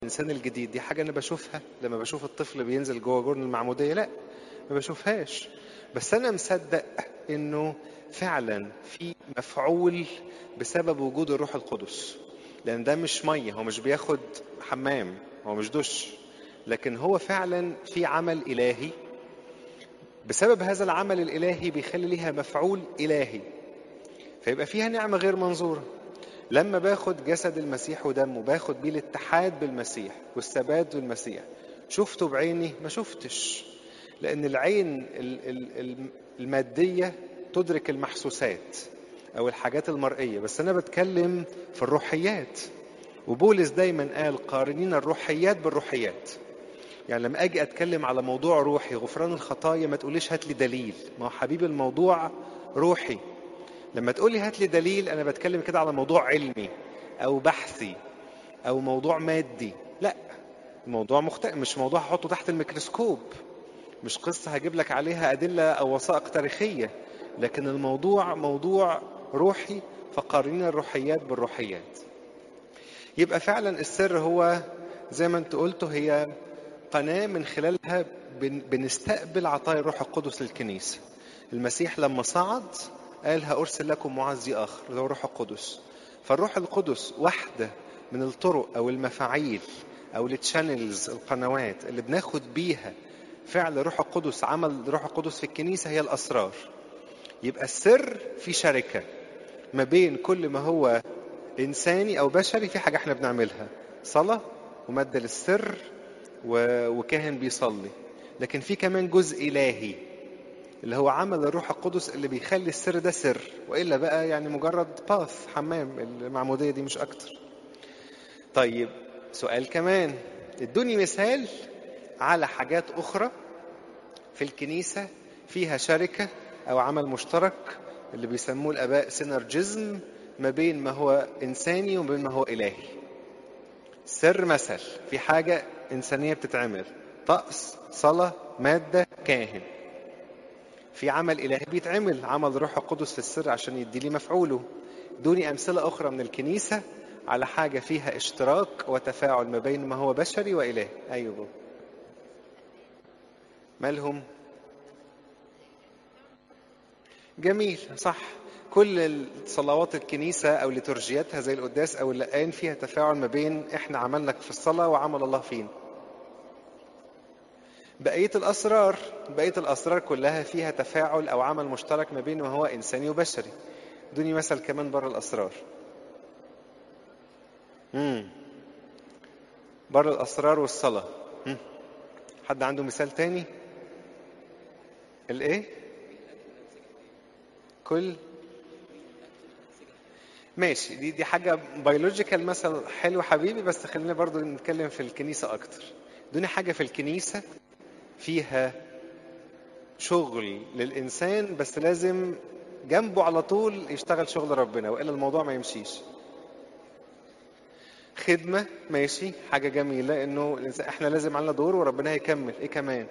الانسان الجديد دي حاجه انا بشوفها لما بشوف الطفل بينزل جوه جرن المعموديه لا ما بشوفهاش بس انا مصدق انه فعلا في مفعول بسبب وجود الروح القدس لان ده مش ميه هو مش بياخد حمام هو مش دش لكن هو فعلا في عمل الهي بسبب هذا العمل الالهي بيخلي ليها مفعول الهي فيبقى فيها نعمه غير منظوره لما باخد جسد المسيح ودمه باخد بيه الاتحاد بالمسيح والثبات بالمسيح شفته بعيني ما شفتش لان العين الماديه تدرك المحسوسات او الحاجات المرئيه بس انا بتكلم في الروحيات وبولس دايما قال قارنين الروحيات بالروحيات يعني لما اجي اتكلم على موضوع روحي غفران الخطايا ما تقوليش هات لي دليل ما هو حبيبي الموضوع روحي لما تقولي هات لي دليل انا بتكلم كده على موضوع علمي او بحثي او موضوع مادي لا الموضوع مختلف مش موضوع هحطه تحت الميكروسكوب مش قصة هجيب لك عليها أدلة أو وثائق تاريخية لكن الموضوع موضوع روحي فقارنين الروحيات بالروحيات يبقى فعلا السر هو زي ما انت قلته هي قناة من خلالها بنستقبل عطايا الروح القدس للكنيسة المسيح لما صعد قال هأرسل لكم معزي آخر اللي هو الروح القدس فالروح القدس واحدة من الطرق أو المفاعيل أو التشانلز القنوات اللي بناخد بيها فعل روح القدس عمل روح القدس في الكنيسة هي الأسرار يبقى السر في شركة ما بين كل ما هو إنساني أو بشري في حاجة احنا بنعملها صلاة ومادة للسر وكاهن بيصلي لكن في كمان جزء إلهي اللي هو عمل الروح القدس اللي بيخلي السر ده سر والا بقى يعني مجرد باث حمام المعموديه دي مش اكتر طيب سؤال كمان ادوني مثال على حاجات اخرى في الكنيسه فيها شركه او عمل مشترك اللي بيسموه الاباء سينرجيزم ما بين ما هو انساني وما بين ما هو الهي سر مثل في حاجه انسانيه بتتعمل طقس صلاه ماده كاهن في عمل إلهي بيتعمل عمل روح القدس في السر عشان يدي لي مفعوله دوني أمثلة أخرى من الكنيسة على حاجة فيها اشتراك وتفاعل ما بين ما هو بشري وإلهي أيوه مالهم جميل صح كل صلوات الكنيسة أو لترجياتها زي القداس أو اللقان فيها تفاعل ما بين إحنا عملنا في الصلاة وعمل الله فينا بقية الأسرار بقية الأسرار كلها فيها تفاعل أو عمل مشترك ما بين ما هو إنساني وبشري دوني مثل كمان بره الأسرار مم. بره الأسرار والصلاة مم. حد عنده مثال تاني الإيه كل ماشي دي دي حاجة بيولوجيكال مثل حلو حبيبي بس خلينا برضو نتكلم في الكنيسة أكتر دوني حاجة في الكنيسة فيها شغل للإنسان بس لازم جنبه على طول يشتغل شغل ربنا وإلا الموضوع ما يمشيش خدمة ماشي حاجة جميلة إنه إحنا لازم علينا دور وربنا هيكمل إيه كمان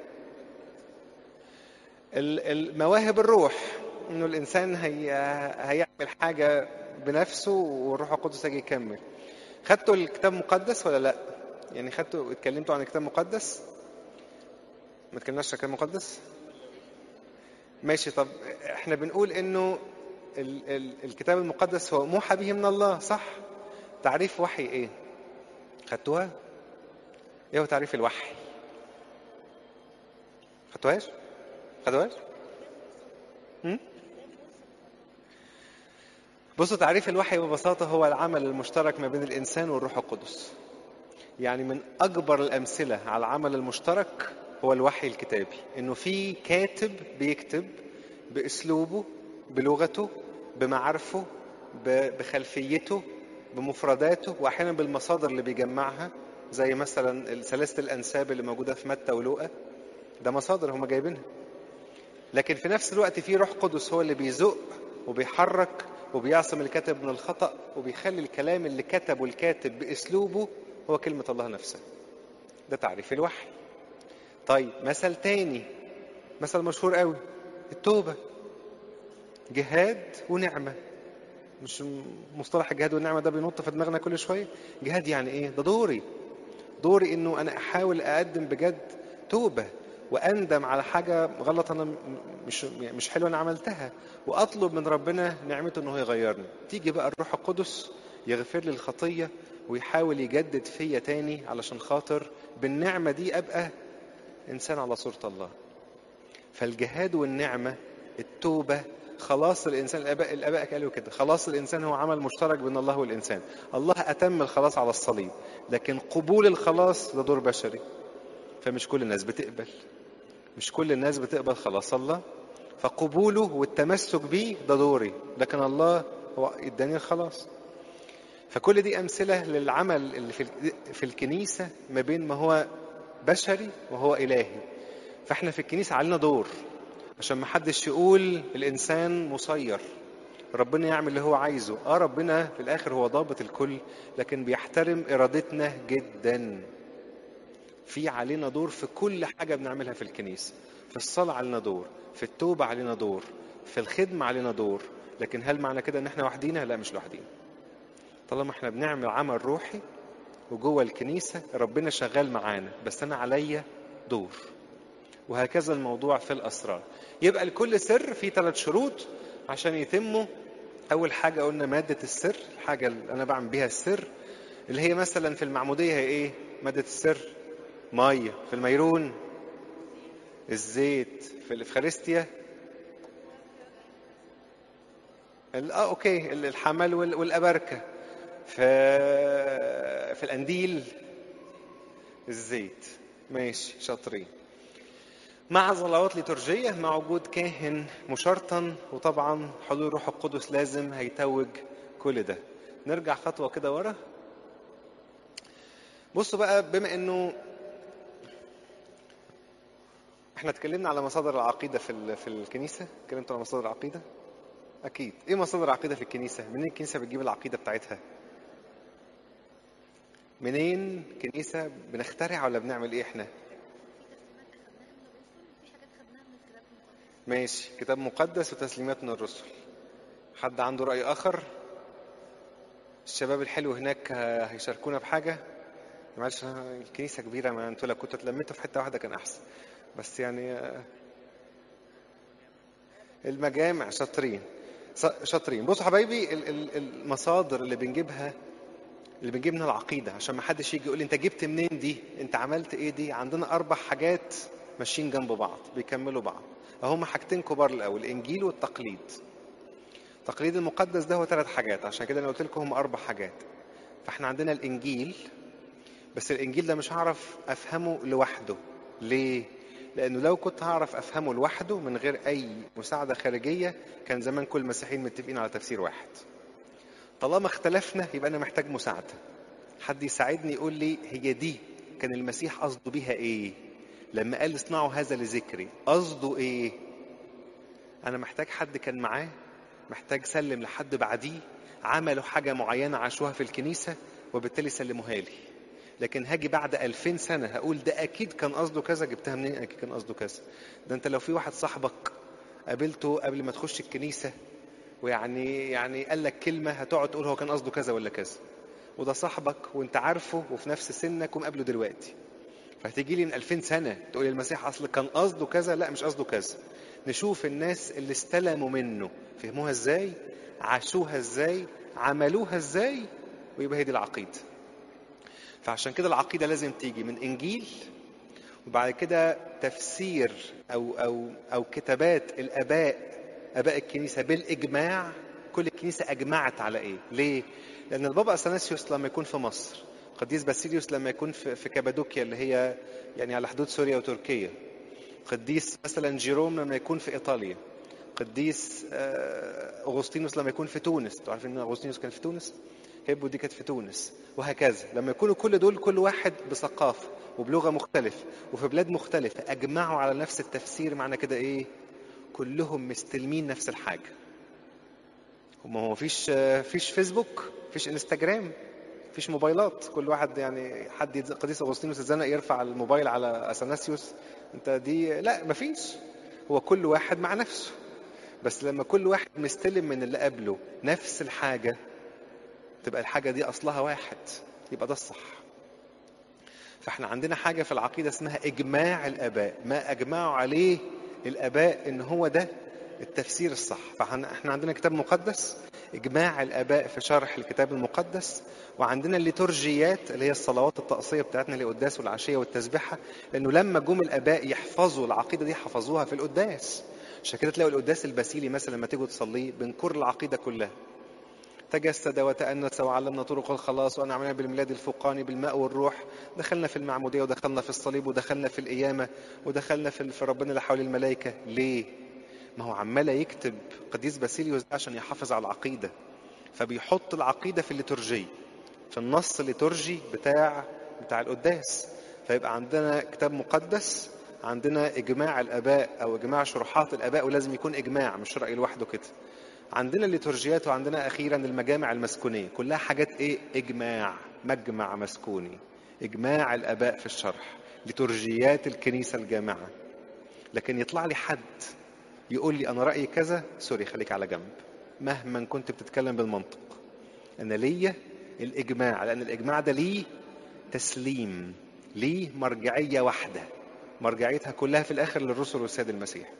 المواهب الروح إنه الإنسان هي هيعمل حاجة بنفسه والروح القدس هيجي يكمل خدتوا الكتاب المقدس ولا لا؟ يعني خدتوا اتكلمتوا عن الكتاب المقدس؟ ما اتكلمناش عن الكتاب المقدس؟ ماشي طب احنا بنقول انه ال ال الكتاب المقدس هو موحى به من الله صح؟ تعريف وحي ايه؟ خدتوها؟ ايه هو تعريف الوحي؟ خدتوهاش؟ خدوهاش؟ بصوا تعريف الوحي ببساطة هو العمل المشترك ما بين الإنسان والروح القدس يعني من أكبر الأمثلة على العمل المشترك هو الوحي الكتابي إنه في كاتب بيكتب بأسلوبه بلغته بمعارفه بخلفيته بمفرداته وأحيانا بالمصادر اللي بيجمعها زي مثلا سلاسل الأنساب اللي موجودة في متى ولوقا ده مصادر هم جايبينها لكن في نفس الوقت في روح قدس هو اللي بيزق وبيحرك وبيعصم الكاتب من الخطأ وبيخلي الكلام اللي كتبه الكاتب بأسلوبه هو كلمة الله نفسها ده تعريف الوحي طيب مثل تاني مثل مشهور قوي التوبة جهاد ونعمة مش مصطلح الجهاد والنعمة ده بينط في دماغنا كل شوية جهاد يعني ايه ده دوري دوري انه انا احاول اقدم بجد توبه واندم على حاجه غلط انا م- مش يعني مش حلوه انا عملتها واطلب من ربنا نعمته انه يغيرني تيجي بقى الروح القدس يغفر لي الخطيه ويحاول يجدد فيا تاني علشان خاطر بالنعمه دي ابقى انسان على صوره الله فالجهاد والنعمه التوبه خلاص الانسان الاباء الاباء قالوا كده خلاص الانسان هو عمل مشترك بين الله والانسان الله اتم الخلاص على الصليب لكن قبول الخلاص ده دور بشري فمش كل الناس بتقبل مش كل الناس بتقبل خلاص الله فقبوله والتمسك بيه ده دوري لكن الله هو اداني الخلاص فكل دي امثله للعمل اللي في في الكنيسه ما بين ما هو بشري وهو الهي فاحنا في الكنيسه علينا دور عشان ما حدش يقول الانسان مسير ربنا يعمل اللي هو عايزه اه ربنا في الاخر هو ضابط الكل لكن بيحترم ارادتنا جدا في علينا دور في كل حاجه بنعملها في الكنيسه في الصلاه علينا دور في التوبه علينا دور في الخدمه علينا دور لكن هل معنى كده ان احنا وحدينا لا مش لوحدينا طالما احنا بنعمل عمل روحي وجوه الكنيسه ربنا شغال معانا بس انا عليا دور وهكذا الموضوع في الاسرار يبقى لكل سر في ثلاث شروط عشان يتموا اول حاجه قلنا ماده السر الحاجه اللي انا بعمل بيها السر اللي هي مثلا في المعموديه هي ايه ماده السر ميه في الميرون الزيت في الافخارستيا ال- اه اوكي ال- الحمل وال- والابركه في في القنديل الزيت ماشي شاطرين مع صلوات ليتورجية مع وجود كاهن مشرطن وطبعا حضور الروح القدس لازم هيتوج كل ده نرجع خطوة كده ورا بصوا بقى بما انه احنا اتكلمنا على مصادر العقيدة في ال- في الكنيسة اتكلمت على مصادر العقيدة اكيد ايه مصادر العقيدة في الكنيسة منين الكنيسة بتجيب العقيدة بتاعتها منين كنيسة بنخترع ولا بنعمل ايه احنا ماشي كتاب مقدس وتسليمات من الرسل حد عنده رأي آخر الشباب الحلو هناك ه- هيشاركونا بحاجة معلش أنا الكنيسة كبيرة ما انتوا لو كنتوا اتلميتوا في حتة واحدة كان أحسن بس يعني آه، المجامع شاطرين ص- شاطرين بصوا حبايبي ال- ال- المصادر اللي بنجيبها اللي بنجيب منها العقيدة عشان ما حدش يجي يقول لي انت جبت منين دي انت عملت ايه دي عندنا اربع حاجات ماشيين جنب بعض بيكملوا بعض هما حاجتين كبار الاول الانجيل والتقليد التقليد المقدس ده هو ثلاث حاجات عشان كده انا قلت لكم هم اربع حاجات فاحنا عندنا الانجيل بس الانجيل ده مش هعرف افهمه لوحده ليه لانه لو كنت هعرف افهمه لوحده من غير اي مساعده خارجيه كان زمان كل المسيحيين متفقين على تفسير واحد طالما اختلفنا يبقى انا محتاج مساعده حد يساعدني يقول لي هي دي كان المسيح قصده بيها ايه لما قال اصنعوا هذا لذكري قصده ايه انا محتاج حد كان معاه محتاج سلم لحد بعديه عملوا حاجة معينة عاشوها في الكنيسة وبالتالي سلموها لي لكن هاجي بعد ألفين سنة هقول ده أكيد كان قصده كذا جبتها منين أكيد كان قصده كذا ده أنت لو في واحد صاحبك قابلته قبل ما تخش الكنيسة ويعني يعني قال لك كلمة هتقعد تقول هو كان قصده كذا ولا كذا وده صاحبك وانت عارفه وفي نفس سنك ومقابله دلوقتي فهتيجي لي من 2000 سنة تقول لي المسيح أصل كان قصده كذا لا مش قصده كذا نشوف الناس اللي استلموا منه فهموها ازاي عاشوها ازاي عملوها ازاي ويبقى هي دي العقيدة فعشان كده العقيدة لازم تيجي من إنجيل وبعد كده تفسير أو أو أو كتابات الآباء آباء الكنيسة بالإجماع كل الكنيسة أجمعت على إيه؟ ليه؟ لأن البابا أثناسيوس لما يكون في مصر قديس باسيليوس لما يكون في في كابادوكيا اللي هي يعني على حدود سوريا وتركيا قديس مثلا جيروم لما يكون في إيطاليا قديس آه، أغسطينوس لما يكون في تونس انتوا عارفين ان أغسطينوس كان في تونس هيبو دي كانت في تونس وهكذا لما يكونوا كل دول كل واحد بثقافة وبلغة مختلفة وفي بلاد مختلفة أجمعوا على نفس التفسير معنى كده إيه كلهم مستلمين نفس الحاجة وما هو فيش فيش فيسبوك فيش انستجرام فيش موبايلات كل واحد يعني حد يتز- قديس اغسطينوس اتزنق يرفع الموبايل على اثناسيوس انت دي لا مفيش هو كل واحد مع نفسه بس لما كل واحد مستلم من اللي قبله نفس الحاجة تبقى الحاجة دي أصلها واحد يبقى ده الصح فاحنا عندنا حاجة في العقيدة اسمها إجماع الآباء ما أجمعوا عليه الآباء إن هو ده التفسير الصح فاحنا عندنا كتاب مقدس إجماع الآباء في شرح الكتاب المقدس وعندنا الليتورجيات اللي هي الصلوات الطقسية بتاعتنا القداس والعشية والتسبيحة لأنه لما جم الآباء يحفظوا العقيدة دي حفظوها في القداس عشان كده تلاقوا القداس الباسيلي مثلا لما تيجوا تصليه بنكر العقيدة كلها تجسد وتأنس وعلمنا طرق الخلاص وأنا عملنا بالميلاد الفوقاني بالماء والروح دخلنا في المعمودية ودخلنا في الصليب ودخلنا في القيامة ودخلنا في في ربنا اللي حول الملائكة ليه؟ ما هو عمال يكتب قديس باسيليوس عشان يحافظ على العقيدة فبيحط العقيدة في الليتورجي في النص الليتورجي بتاع بتاع القداس فيبقى عندنا كتاب مقدس عندنا إجماع الآباء أو إجماع شروحات الآباء ولازم يكون إجماع مش رأي لوحده كده عندنا الليتورجيات وعندنا أخيرا المجامع المسكونية كلها حاجات إيه إجماع مجمع مسكوني إجماع الآباء في الشرح ليتورجيات الكنيسة الجامعة لكن يطلع لي حد يقول لي أنا رأيي كذا سوري خليك على جنب مهما كنت بتتكلم بالمنطق أنا ليا الإجماع لأن الإجماع ده ليه تسليم ليه مرجعية واحدة مرجعيتها كلها في الآخر للرسل والسيد المسيح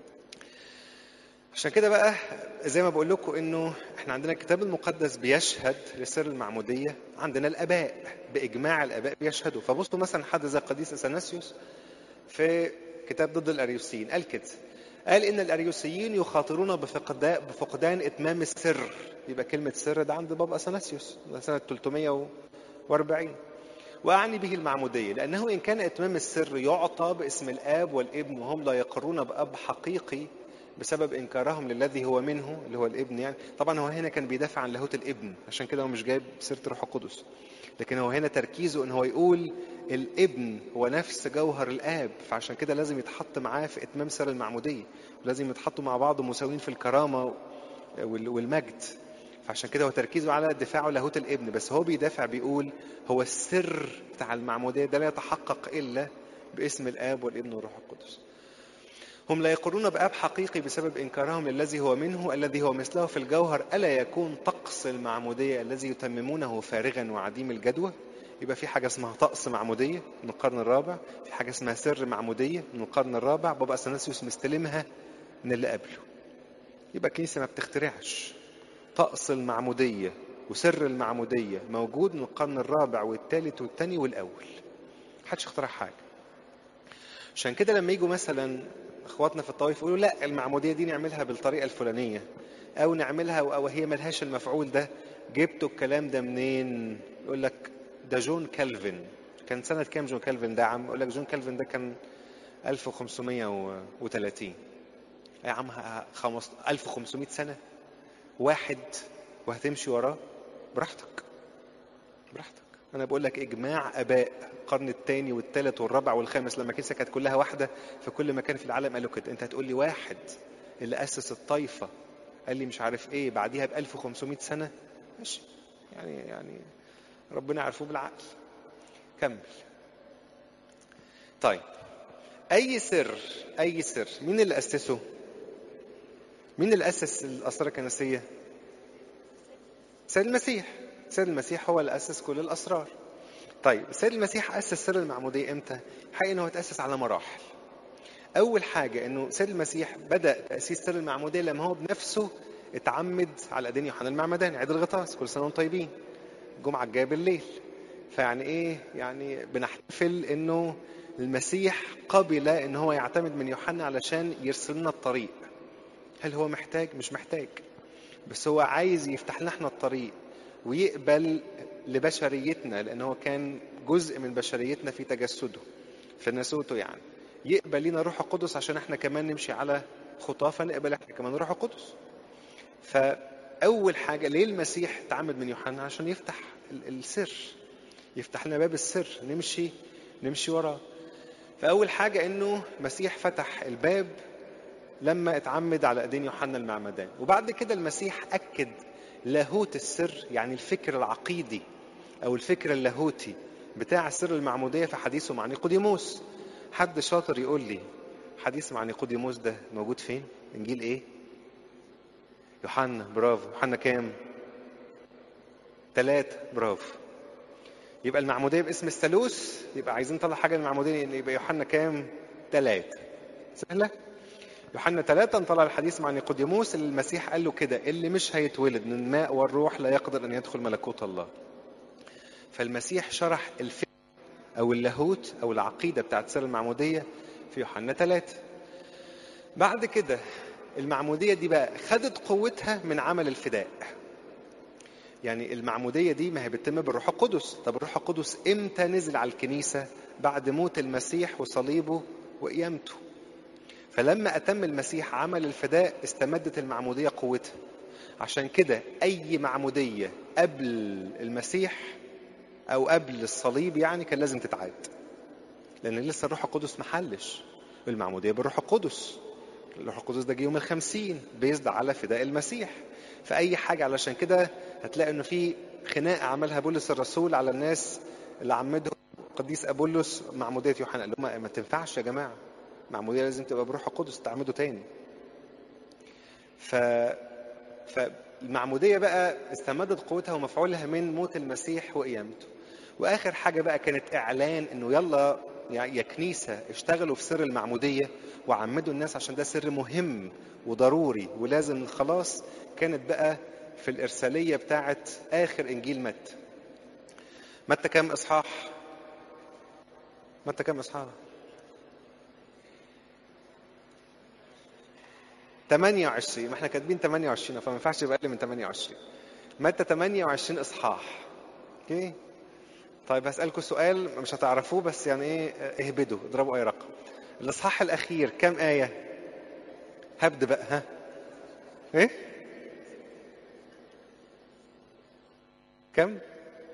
عشان كده بقى زي ما بقول لكم انه احنا عندنا الكتاب المقدس بيشهد لسر المعموديه عندنا الاباء باجماع الاباء بيشهدوا فبصوا مثلا حد زي القديس اثناسيوس في كتاب ضد الاريوسيين قال كده قال ان الاريوسيين يخاطرون بفقدان بفقدان اتمام السر يبقى كلمه سر ده عند بابا اثناسيوس ده سنه 340 واعني به المعموديه لانه ان كان اتمام السر يعطى باسم الاب والابن وهم لا يقرون باب حقيقي بسبب انكارهم للذي هو منه اللي هو الابن يعني طبعا هو هنا كان بيدافع عن لاهوت الابن عشان كده هو مش جايب سيره روح القدس لكن هو هنا تركيزه ان هو يقول الابن هو نفس جوهر الاب فعشان كده لازم يتحط معاه في اتمام سر المعموديه ولازم يتحطوا مع بعض مساويين في الكرامه والمجد فعشان كده هو تركيزه على دفاعه لاهوت الابن بس هو بيدافع بيقول هو السر بتاع المعموديه ده لا يتحقق الا باسم الاب والابن والروح القدس هم لا يقرون باب حقيقي بسبب انكارهم للذي هو منه الذي هو مثله في الجوهر الا يكون طقس المعموديه الذي يتممونه فارغا وعديم الجدوى يبقى في حاجه اسمها طقس معموديه من القرن الرابع في حاجه اسمها سر معموديه من القرن الرابع بابا اثناسيوس مستلمها من اللي قبله يبقى الكنيسه ما بتخترعش طقس المعموديه وسر المعموديه موجود من القرن الرابع والثالث والثاني والاول محدش اخترع حاجه عشان كده لما يجوا مثلا اخواتنا في الطوائف يقولوا لا المعموديه دي نعملها بالطريقه الفلانيه او نعملها وهي ملهاش المفعول ده جبتوا الكلام ده منين يقول لك ده جون كالفن كان سنة كام جون كالفن ده عم يقول لك جون كالفن ده كان 1530 يا عم 1500 سنة واحد وهتمشي وراه براحتك براحتك انا بقول لك اجماع اباء القرن الثاني والثالث والرابع والخامس لما الكنيسه كانت كلها واحده في كل مكان في العالم قالوا كده انت هتقول لي واحد اللي اسس الطائفه قال لي مش عارف ايه بعديها ب 1500 سنه ماشي يعني يعني ربنا يعرفوه بالعقل كمل طيب اي سر اي سر مين اللي اسسه مين اللي اسس الاسرار الكنسيه سيد المسيح سيد المسيح هو اللي اسس كل الاسرار طيب السيد المسيح اسس سر المعموديه امتى حقيقه انه اتاسس على مراحل اول حاجه انه سيد المسيح بدا تاسيس سر المعموديه لما هو بنفسه اتعمد على ايدين يوحنا المعمدان عيد الغطاس كل سنه وانتم طيبين الجمعه الجايه بالليل فيعني ايه يعني بنحتفل انه المسيح قبل ان هو يعتمد من يوحنا علشان يرسل لنا الطريق هل هو محتاج مش محتاج بس هو عايز يفتح لنا احنا الطريق ويقبل لبشريتنا لان هو كان جزء من بشريتنا في تجسده في ناسوته يعني يقبل لنا روح القدس عشان احنا كمان نمشي على خطاه فنقبل احنا كمان روح القدس فاول حاجه ليه المسيح تعمد من يوحنا عشان يفتح السر يفتح لنا باب السر نمشي نمشي وراه فاول حاجه انه المسيح فتح الباب لما اتعمد على ايدين يوحنا المعمدان وبعد كده المسيح اكد لاهوت السر يعني الفكر العقيدي او الفكر اللاهوتي بتاع سر المعموديه في حديثه مع نيقوديموس حد شاطر يقول لي حديث مع نيقوديموس ده موجود فين انجيل ايه يوحنا برافو يوحنا كام ثلاثة برافو يبقى المعمودية باسم الثالوث يبقى عايزين نطلع حاجة من المعمودية يبقى يوحنا كام؟ ثلاثة سهلة؟ يوحنا ثلاثة نطلع الحديث مع نيقوديموس اللي المسيح قال له كده اللي مش هيتولد من الماء والروح لا يقدر أن يدخل ملكوت الله فالمسيح شرح الفكر أو اللاهوت أو العقيدة بتاعت سر المعمودية في يوحنا ثلاثة بعد كده المعمودية دي بقى خدت قوتها من عمل الفداء يعني المعمودية دي ما هي بتتم بالروح القدس طب الروح القدس امتى نزل على الكنيسة بعد موت المسيح وصليبه وقيامته فلما أتم المسيح عمل الفداء استمدت المعمودية قوتها عشان كده أي معمودية قبل المسيح أو قبل الصليب يعني كان لازم تتعاد لأن لسه الروح القدس محلش المعمودية بالروح القدس الروح القدس ده جه يوم الخمسين بيزد على فداء المسيح فأي حاجة علشان كده هتلاقي إنه في خناقة عملها بولس الرسول على الناس اللي عمدهم قديس أبولس معمودية يوحنا قال لهم ما تنفعش يا جماعة معمودية لازم تبقى بروح القدس تعمدوا تاني ف فالمعمودية بقى استمدت قوتها ومفعولها من موت المسيح وقيامته وآخر حاجة بقى كانت إعلان إنه يلا يا كنيسة اشتغلوا في سر المعمودية وعمدوا الناس عشان ده سر مهم وضروري ولازم خلاص كانت بقى في الإرسالية بتاعت آخر إنجيل متى متى كام إصحاح؟ متى كام إصحاح؟ 28 ما احنا كاتبين 28 فما ينفعش يبقى اقل من 28 متى 28 اصحاح اوكي طيب هسألكم سؤال مش هتعرفوه بس يعني ايه اهبدوا اضربوا اي رقم الاصحاح الاخير كام آية هبد بقى ها ايه كم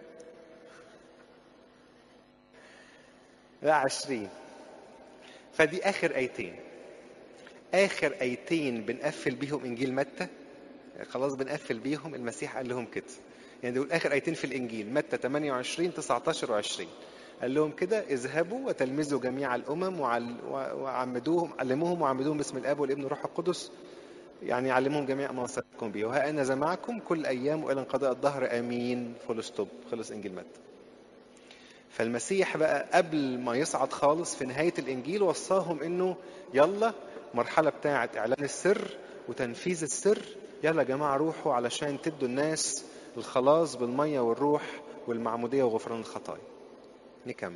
لا عشرين فدي اخر ايتين اخر ايتين بنقفل بيهم انجيل متى خلاص بنقفل بيهم المسيح قال لهم كده يعني دول اخر ايتين في الانجيل متى 28 19 و20 قال لهم كده اذهبوا وتلمذوا جميع الامم وعمدوهم علموهم وعمدوهم باسم الاب والابن والروح القدس يعني علموهم جميع ما وصلتكم به وها انا معكم كل ايام والى انقضاء الظهر امين فول ستوب خلص انجيل متى فالمسيح بقى قبل ما يصعد خالص في نهايه الانجيل وصاهم انه يلا مرحله بتاعه اعلان السر وتنفيذ السر يلا يا جماعه روحوا علشان تدوا الناس الخلاص بالميه والروح والمعموديه وغفران الخطايا نكمل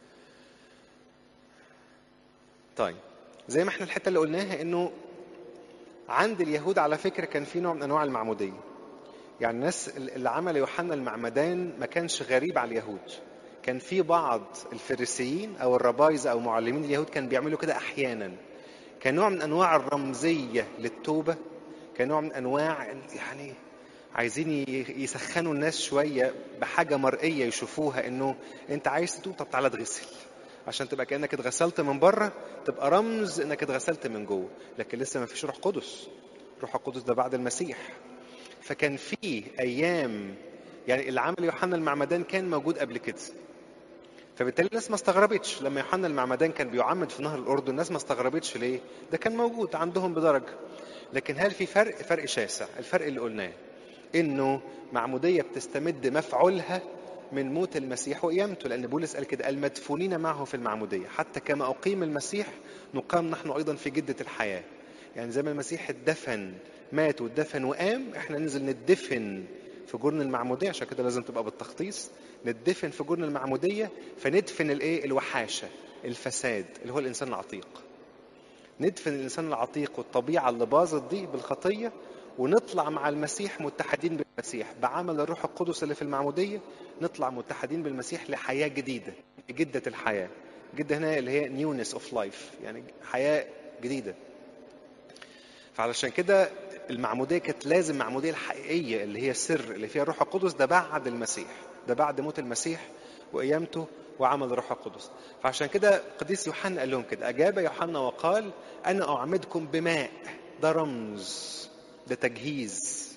طيب زي ما احنا الحته اللي قلناها انه عند اليهود على فكره كان في نوع من انواع المعموديه يعني الناس اللي عمل يوحنا المعمدان ما كانش غريب على اليهود كان في بعض الفريسيين او الربايزه او معلمين اليهود كان بيعملوا كده احيانا كنوع من انواع الرمزيه للتوبه كنوع من انواع يعني عايزين يسخنوا الناس شويه بحاجه مرئيه يشوفوها انه انت عايز تتوب طب تعالى اتغسل عشان تبقى كانك اتغسلت من بره تبقى رمز انك اتغسلت من جوه لكن لسه ما فيش روح قدس روح القدس ده بعد المسيح فكان في ايام يعني اللي عمل يوحنا المعمدان كان موجود قبل كده فبالتالي الناس ما استغربتش لما يوحنا المعمدان كان بيعمد في نهر الاردن الناس ما استغربتش ليه ده كان موجود عندهم بدرجه لكن هل في فرق فرق شاسع الفرق اللي قلناه انه معموديه بتستمد مفعولها من موت المسيح وقيامته لان بولس قال كده المدفونين معه في المعموديه حتى كما اقيم المسيح نقام نحن ايضا في جده الحياه يعني زي ما المسيح اتدفن مات واتدفن وقام احنا ننزل ندفن في جرن المعموديه عشان كده لازم تبقى بالتخطيص ندفن في جرن المعموديه فندفن الايه الوحاشه الفساد اللي هو الانسان العتيق ندفن الانسان العتيق والطبيعه اللي باظت دي بالخطيه ونطلع مع المسيح متحدين بالمسيح بعمل الروح القدس اللي في المعموديه نطلع متحدين بالمسيح لحياه جديده جده الحياه جده هنا اللي هي نيونس اوف لايف يعني حياه جديده فعلشان كده المعموديه كانت لازم المعموديه الحقيقيه اللي هي السر اللي فيها الروح القدس ده بعد المسيح ده بعد موت المسيح وقيامته وعمل الروح القدس فعشان كده قديس يوحنا قال لهم كده اجاب يوحنا وقال انا اعمدكم بماء ده رمز ده تجهيز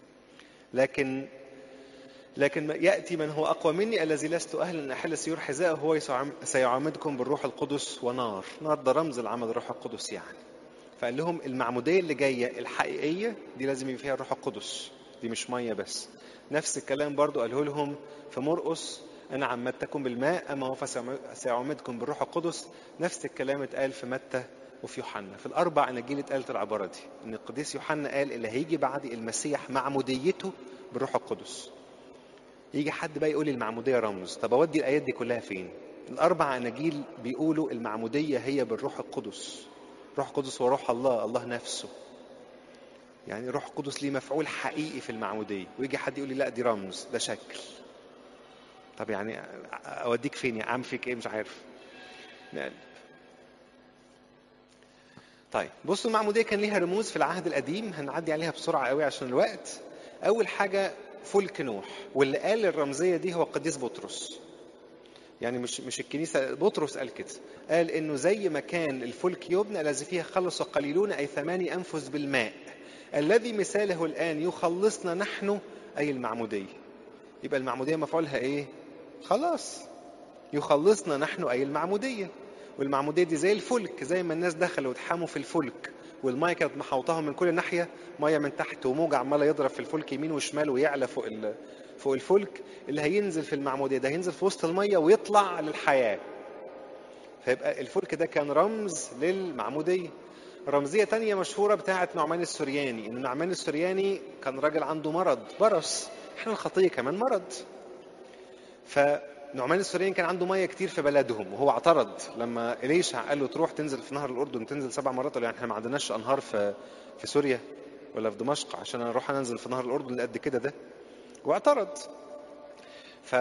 لكن لكن ياتي من هو اقوى مني الذي لست اهلا ان احل سيور حذاءه هو سيعمدكم بالروح القدس ونار نار ده رمز العمل الروح القدس يعني فقال لهم المعموديه اللي جايه الحقيقيه دي لازم يبقى فيها الروح القدس دي مش ميه بس نفس الكلام برضو قاله لهم في مرقس انا عمدتكم بالماء اما هو فسيعمدكم بالروح القدس نفس الكلام اتقال في متى وفي يوحنا في الاربع اناجيل اتقالت العباره دي ان القديس يوحنا قال اللي هيجي بعدي المسيح معموديته بالروح القدس يجي حد بقى يقول لي المعموديه رمز طب اودي الايات دي كلها فين الاربع اناجيل بيقولوا المعموديه هي بالروح القدس روح القدس هو روح الله الله نفسه يعني روح القدس ليه مفعول حقيقي في المعموديه ويجي حد يقول لي لا دي رمز ده شكل طب يعني اوديك فين يا عم فيك ايه مش عارف نقلب طيب بصوا المعموديه كان ليها رموز في العهد القديم هنعدي عليها بسرعه قوي عشان الوقت اول حاجه فلك نوح واللي قال الرمزيه دي هو القديس بطرس يعني مش مش الكنيسه بطرس قال كده قال انه زي ما كان الفلك يبنى الذي فيها خلص قليلون اي ثماني انفس بالماء الذي مثاله الان يخلصنا نحن اي المعموديه يبقى المعموديه مفعولها ايه خلاص يخلصنا نحن اي المعموديه والمعموديه دي زي الفلك زي ما الناس دخلوا واتحموا في الفلك والميه كانت محوطاهم من كل ناحيه ميه من تحت وموج عمال يضرب في الفلك يمين وشمال ويعلى فوق فوق الفلك اللي هينزل في المعموديه ده هينزل في وسط الميه ويطلع للحياه فيبقى الفلك ده كان رمز للمعموديه رمزية تانية مشهورة بتاعة نعمان السورياني إن نعمان السورياني كان راجل عنده مرض برص احنا الخطية كمان مرض فنعمان السورياني كان عنده مية كتير في بلدهم وهو اعترض لما إليشع قال له تروح تنزل في نهر الأردن تنزل سبع مرات قال يعني احنا ما عندناش أنهار في في سوريا ولا في دمشق عشان أنا أروح أنزل في نهر الأردن اللي قد كده ده واعترض ف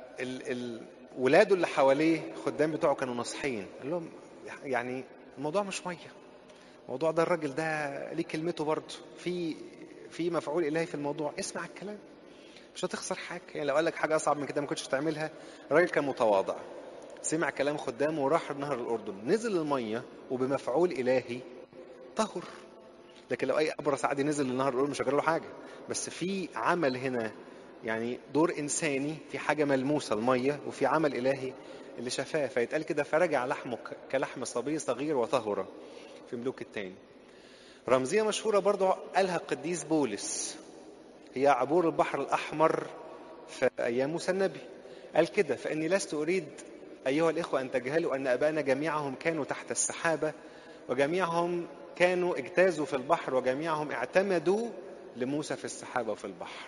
ولاده اللي حواليه الخدام بتوعه كانوا ناصحين قال لهم يعني الموضوع مش ميه الموضوع ده الراجل ده ليه كلمته برضه في في مفعول الهي في الموضوع اسمع الكلام مش هتخسر حاجه يعني لو قال لك حاجه اصعب من كده ما كنتش تعملها الراجل كان متواضع سمع كلام خدامه وراح نهر الاردن نزل الميه وبمفعول الهي طهر لكن لو اي ابرص عادي نزل لنهر الاردن مش هجرى له حاجه بس في عمل هنا يعني دور انساني في حاجه ملموسه الميه وفي عمل الهي اللي شفاه فيتقال كده فرجع لحمه كلحم صبي صغير وطهر في ملوك الثاني رمزية مشهورة برضو قالها القديس بولس هي عبور البحر الأحمر في أيام موسى النبي قال كده فإني لست أريد أيها الإخوة أن تجهلوا أن أبانا جميعهم كانوا تحت السحابة وجميعهم كانوا اجتازوا في البحر وجميعهم اعتمدوا لموسى في السحابة وفي البحر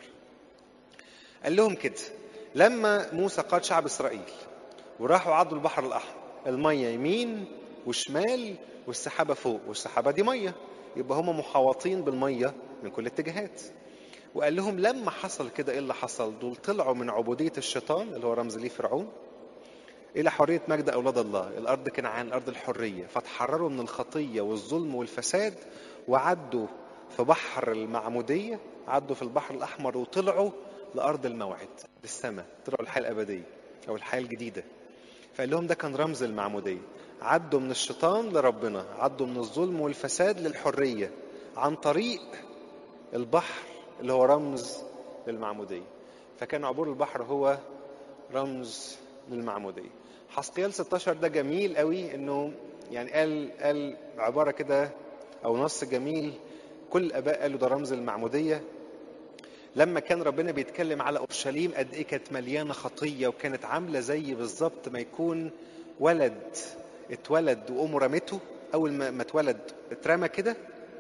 قال لهم كده لما موسى قاد شعب إسرائيل وراحوا عضوا البحر الأحمر المية يمين وشمال والسحابة فوق والسحابة دي مية يبقى هم محاوطين بالمية من كل الاتجاهات وقال لهم لما حصل كده ايه اللي حصل دول طلعوا من عبودية الشيطان اللي هو رمز ليه فرعون إلى حرية مجد أولاد الله الأرض كنعان أرض الحرية فتحرروا من الخطية والظلم والفساد وعدوا في بحر المعمودية عدوا في البحر الأحمر وطلعوا لأرض الموعد للسماء طلعوا الحياة الأبدية أو الحياة الجديدة فقال لهم ده كان رمز المعمودية عدوا من الشيطان لربنا عدوا من الظلم والفساد للحرية عن طريق البحر اللي هو رمز للمعمودية فكان عبور البحر هو رمز للمعمودية حسقيال 16 ده جميل قوي انه يعني قال قال عبارة كده او نص جميل كل الاباء قالوا ده رمز المعمودية لما كان ربنا بيتكلم على اورشليم قد ايه كانت مليانه خطيه وكانت عامله زي بالظبط ما يكون ولد اتولد وامه رمته اول ما اتولد اترمى كده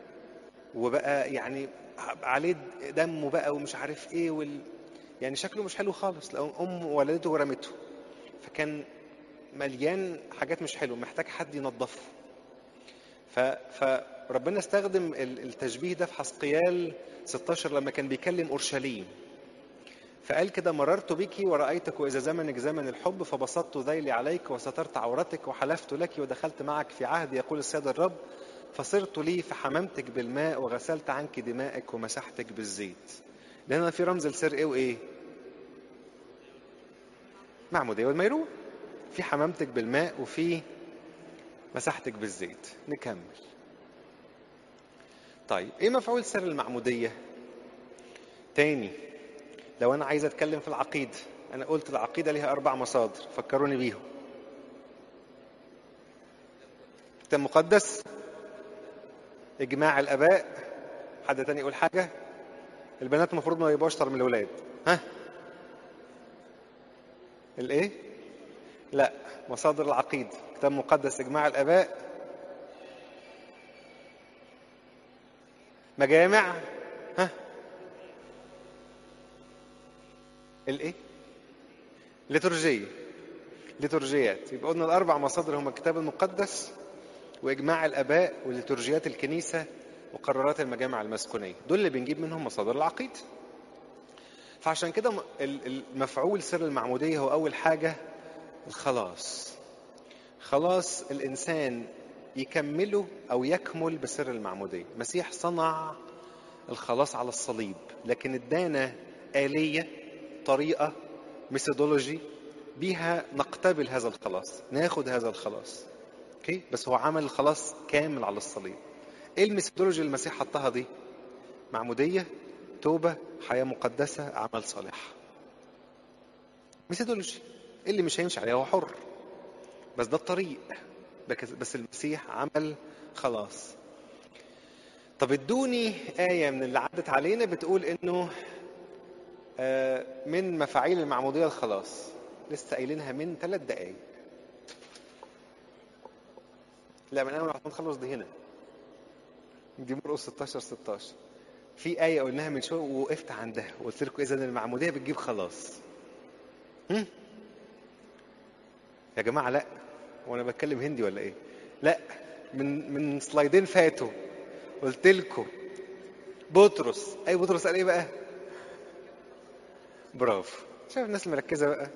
وبقى يعني عليه دمه بقى ومش عارف ايه وال... يعني شكله مش حلو خالص لو ام ولدته ورمته فكان مليان حاجات مش حلوه محتاج حد ينظفه ف... فربنا استخدم التشبيه ده في حسقيال 16 لما كان بيكلم اورشليم فقال كده مررت بك ورأيتك وإذا زمنك زمن الحب فبسطت ذيلي عليك وسترت عورتك وحلفت لك ودخلت معك في عهد يقول السيد الرب فصرت لي فحممتك بالماء وغسلت عنك دمائك ومسحتك بالزيت لأن في رمز السر إيه وإيه؟ معمودية والميرون في حممتك بالماء وفي مسحتك بالزيت نكمل طيب ايه مفعول سر المعمودية تاني لو انا عايز اتكلم في العقيدة انا قلت العقيدة ليها اربع مصادر فكروني بيهم كتاب مقدس اجماع الاباء حد تاني يقول حاجة البنات المفروض ما يبقوا اشطر من الاولاد ها الايه لا مصادر العقيدة كتاب مقدس إجماع الآباء مجامع ها الايه ليتورجية ليتورجيات يبقى قلنا الأربع مصادر هما الكتاب المقدس وإجماع الآباء وليتورجيات الكنيسة وقرارات المجامع المسكونية دول اللي بنجيب منهم مصادر العقيدة فعشان كده المفعول سر المعمودية هو أول حاجة الخلاص خلاص الإنسان يكمله أو يكمل بسر المعمودية المسيح صنع الخلاص على الصليب لكن ادانا آلية طريقة ميثودولوجي بيها نقتبل هذا الخلاص ناخد هذا الخلاص اوكي بس هو عمل الخلاص كامل على الصليب ايه الميثودولوجي اللي المسيح حطها دي معمودية توبة حياة مقدسة أعمال صالحة ميثودولوجي اللي مش هيمشي عليها هو حر بس ده الطريق بس المسيح عمل خلاص طب ادوني آية من اللي عدت علينا بتقول إنه من مفاعيل المعمودية الخلاص لسه قايلينها من ثلاث دقايق لا من أول ما نخلص دي هنا دي مرقس 16 16 في آية قلناها من شوية ووقفت عندها وقلت لكم إذا المعمودية بتجيب خلاص هم؟ يا جماعة لا وانا بتكلم هندي ولا ايه لا من من سلايدين فاتوا قلت لكم بطرس اي بطرس قال ايه بقى برافو شايف الناس مركزه بقى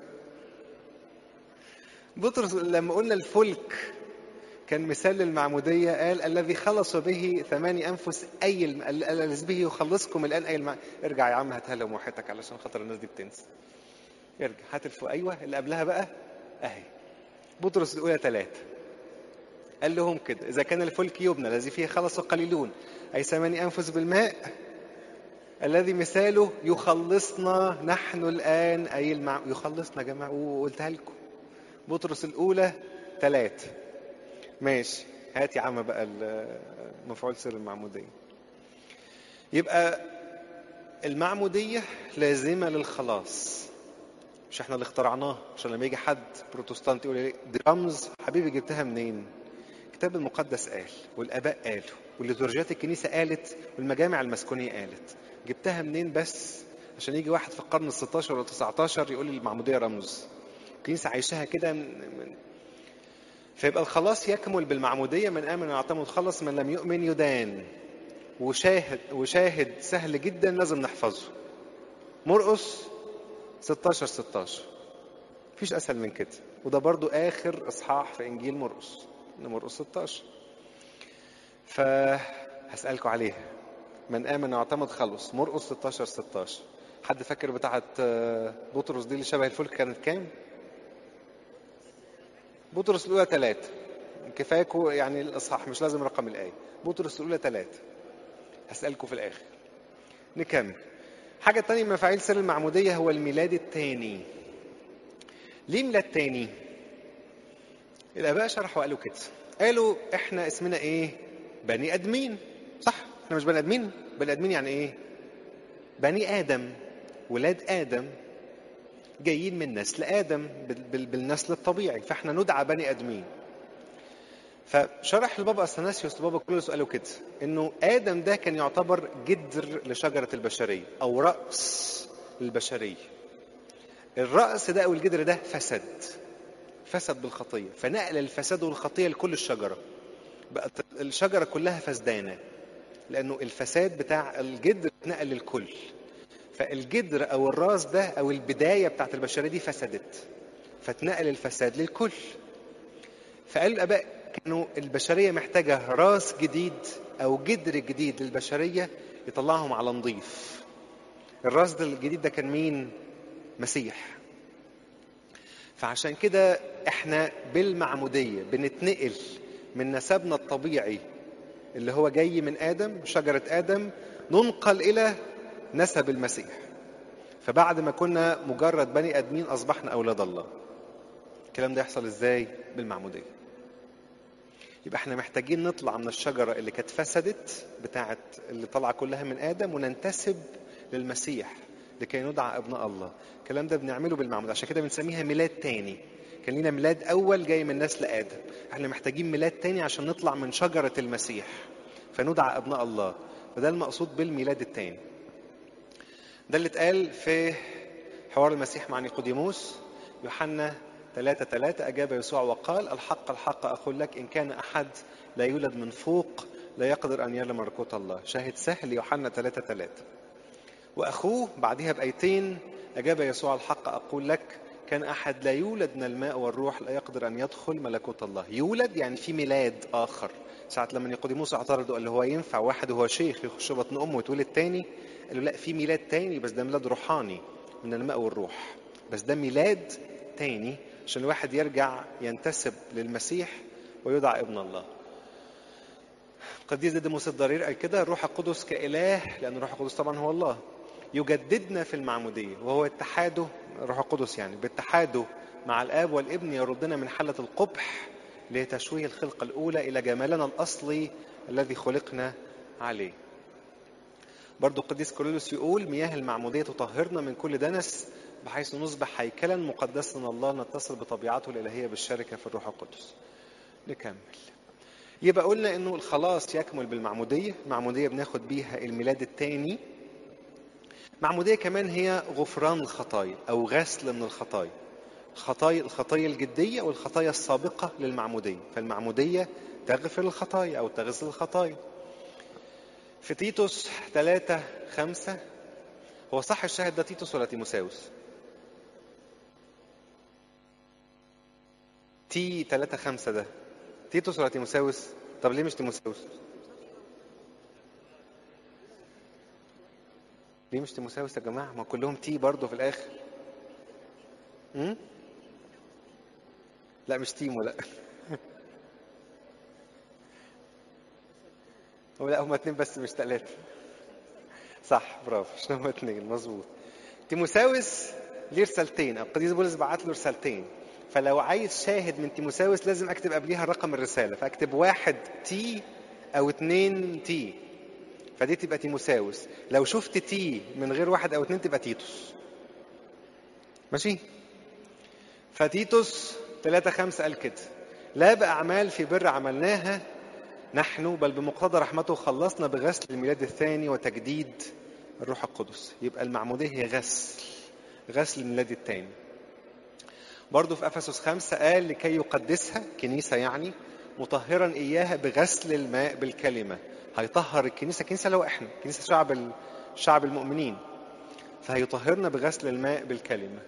بطرس لما قلنا الفلك كان مثال للمعمودية قال الذي خلص به ثماني أنفس أي الم... الذي به يخلصكم الآن أي الم... ارجع يا عم هاتها لهم وحياتك علشان خاطر الناس دي بتنسى ارجع هات الف... أيوه اللي قبلها بقى أهي بطرس الأولى ثلاثة قال لهم كده إذا كان الفلك يبنى الذي فيه خلص قليلون أي ثماني أنفس بالماء الذي مثاله يخلصنا نحن الآن أي المع... يخلصنا يا جماعة وقلتها لكم بطرس الأولى ثلاثة ماشي هات يا عم بقى مفعول سر المعمودية يبقى المعمودية لازمة للخلاص مش احنا اللي اخترعناه عشان لما يجي حد بروتستانت يقول لي دي رمز حبيبي جبتها منين الكتاب المقدس قال والاباء قالوا والليتورجيات الكنيسه قالت والمجامع المسكونيه قالت جبتها منين بس عشان يجي واحد في القرن ال 16 ولا 19 يقول لي المعموديه رمز الكنيسه عايشاها كده من فيبقى الخلاص يكمل بالمعموديه من امن يعتمد خلص من لم يؤمن يدان وشاهد وشاهد سهل جدا لازم نحفظه مرقس 16 16 مفيش اسهل من كده وده برضو اخر اصحاح في انجيل مرقس مرقس 16 فهسالكم عليها من امن واعتمد خلص مرقس 16 16 حد فاكر بتاعه بطرس دي اللي شبه الفلك كانت كام بطرس الاولى ثلاثة كفايكوا يعني الاصحاح مش لازم رقم الايه بطرس الاولى ثلاثة هسالكم في الاخر نكمل حاجة تانية من مفاعيل سر المعمودية هو الميلاد التاني. ليه ميلاد تاني؟ الآباء شرحوا قالوا كده. قالوا إحنا اسمنا إيه؟ بني آدمين. صح؟ إحنا مش بني آدمين؟ بني آدمين يعني إيه؟ بني آدم ولاد آدم جايين من نسل آدم بالنسل الطبيعي فإحنا ندعى بني آدمين. فشرح البابا اثناسيوس البابا كلوس قالوا كده انه ادم ده كان يعتبر جدر لشجره البشريه او راس للبشريه الراس ده او الجدر ده فسد فسد بالخطيه فنقل الفساد والخطيه لكل الشجره بقت الشجره كلها فسدانه لانه الفساد بتاع الجدر اتنقل للكل فالجدر او الراس ده او البدايه بتاعت البشريه دي فسدت فاتنقل الفساد للكل فقال الاباء كانوا البشرية محتاجة راس جديد أو جدر جديد للبشرية يطلعهم على نظيف الراس ده الجديد ده كان مين؟ مسيح فعشان كده احنا بالمعمودية بنتنقل من نسبنا الطبيعي اللي هو جاي من آدم شجرة آدم ننقل إلى نسب المسيح فبعد ما كنا مجرد بني آدمين أصبحنا أولاد الله الكلام ده يحصل إزاي؟ بالمعمودية يبقى احنا محتاجين نطلع من الشجرة اللي كانت فسدت بتاعت اللي طالعة كلها من آدم وننتسب للمسيح لكي ندعى ابناء الله الكلام ده بنعمله بالمعمود عشان كده بنسميها ميلاد تاني كان لينا ميلاد اول جاي من نسل ادم احنا محتاجين ميلاد تاني عشان نطلع من شجره المسيح فندعى ابناء الله فده المقصود بالميلاد التاني ده اللي اتقال في حوار المسيح مع نيقوديموس يوحنا 3 3 أجاب يسوع وقال الحق الحق أقول لك إن كان أحد لا يولد من فوق لا يقدر أن يرى ملكوت الله شاهد سهل يوحنا 3 3 وأخوه بعدها بأيتين أجاب يسوع الحق أقول لك كان أحد لا يولد من الماء والروح لا يقدر أن يدخل ملكوت الله يولد يعني في ميلاد آخر ساعة لما نيقوديموس اعترض وقال له هو ينفع واحد وهو شيخ يخش بطن أمه ويتولد تاني قال له لا في ميلاد تاني بس ده ميلاد روحاني من الماء والروح بس ده ميلاد تاني عشان الواحد يرجع ينتسب للمسيح ويدعى ابن الله قديس ديدموس الضرير قال كده الروح القدس كإله لأن الروح القدس طبعا هو الله يجددنا في المعمودية وهو اتحاده الروح القدس يعني باتحاده مع الآب والابن يردنا من حالة القبح لتشويه الخلقة الأولى إلى جمالنا الأصلي الذي خلقنا عليه برضو القديس كوريلوس يقول مياه المعمودية تطهرنا من كل دنس بحيث نصبح هيكلا مقدسا الله نتصل بطبيعته الإلهية بالشركة في الروح القدس نكمل يبقى قلنا انه الخلاص يكمل بالمعمودية المعمودية بناخد بيها الميلاد الثاني معمودية كمان هي غفران الخطايا أو غسل من الخطايا الخطايا الخطايا الجدية والخطايا السابقة للمعمودية فالمعمودية تغفر الخطايا أو تغسل الخطايا في تيتوس 3 5 هو صح الشاهد ده تيتوس ولا تيموساوس؟ تي 3 5 ده تيتوس ولا تيموساوس؟ طب ليه مش تيموساوس؟ ليه مش تيموساوس يا جماعة؟ ما كلهم تي برضه في الآخر. امم؟ لا مش تيمو لا. هو لا هما اتنين بس مش تلاتة. صح برافو عشان هما اتنين مظبوط. تيموساوس ليه رسالتين القديس بولس بعت له رسالتين فلو عايز شاهد من تيموساوس لازم اكتب قبليها رقم الرساله فاكتب واحد تي او اتنين تي فدي تبقى تيموساوس لو شفت تي من غير واحد او اتنين تبقى تيتوس ماشي فتيتوس 3 5 قال كده لا بأعمال في بر عملناها نحن بل بمقتضى رحمته خلصنا بغسل الميلاد الثاني وتجديد الروح القدس يبقى المعمودية هي غسل غسل الميلاد الثاني برضه في افسس خمسة قال لكي يقدسها كنيسة يعني مطهرا اياها بغسل الماء بالكلمة هيطهر الكنيسة كنيسة لو احنا كنيسة شعب شعب المؤمنين فهيطهرنا بغسل الماء بالكلمة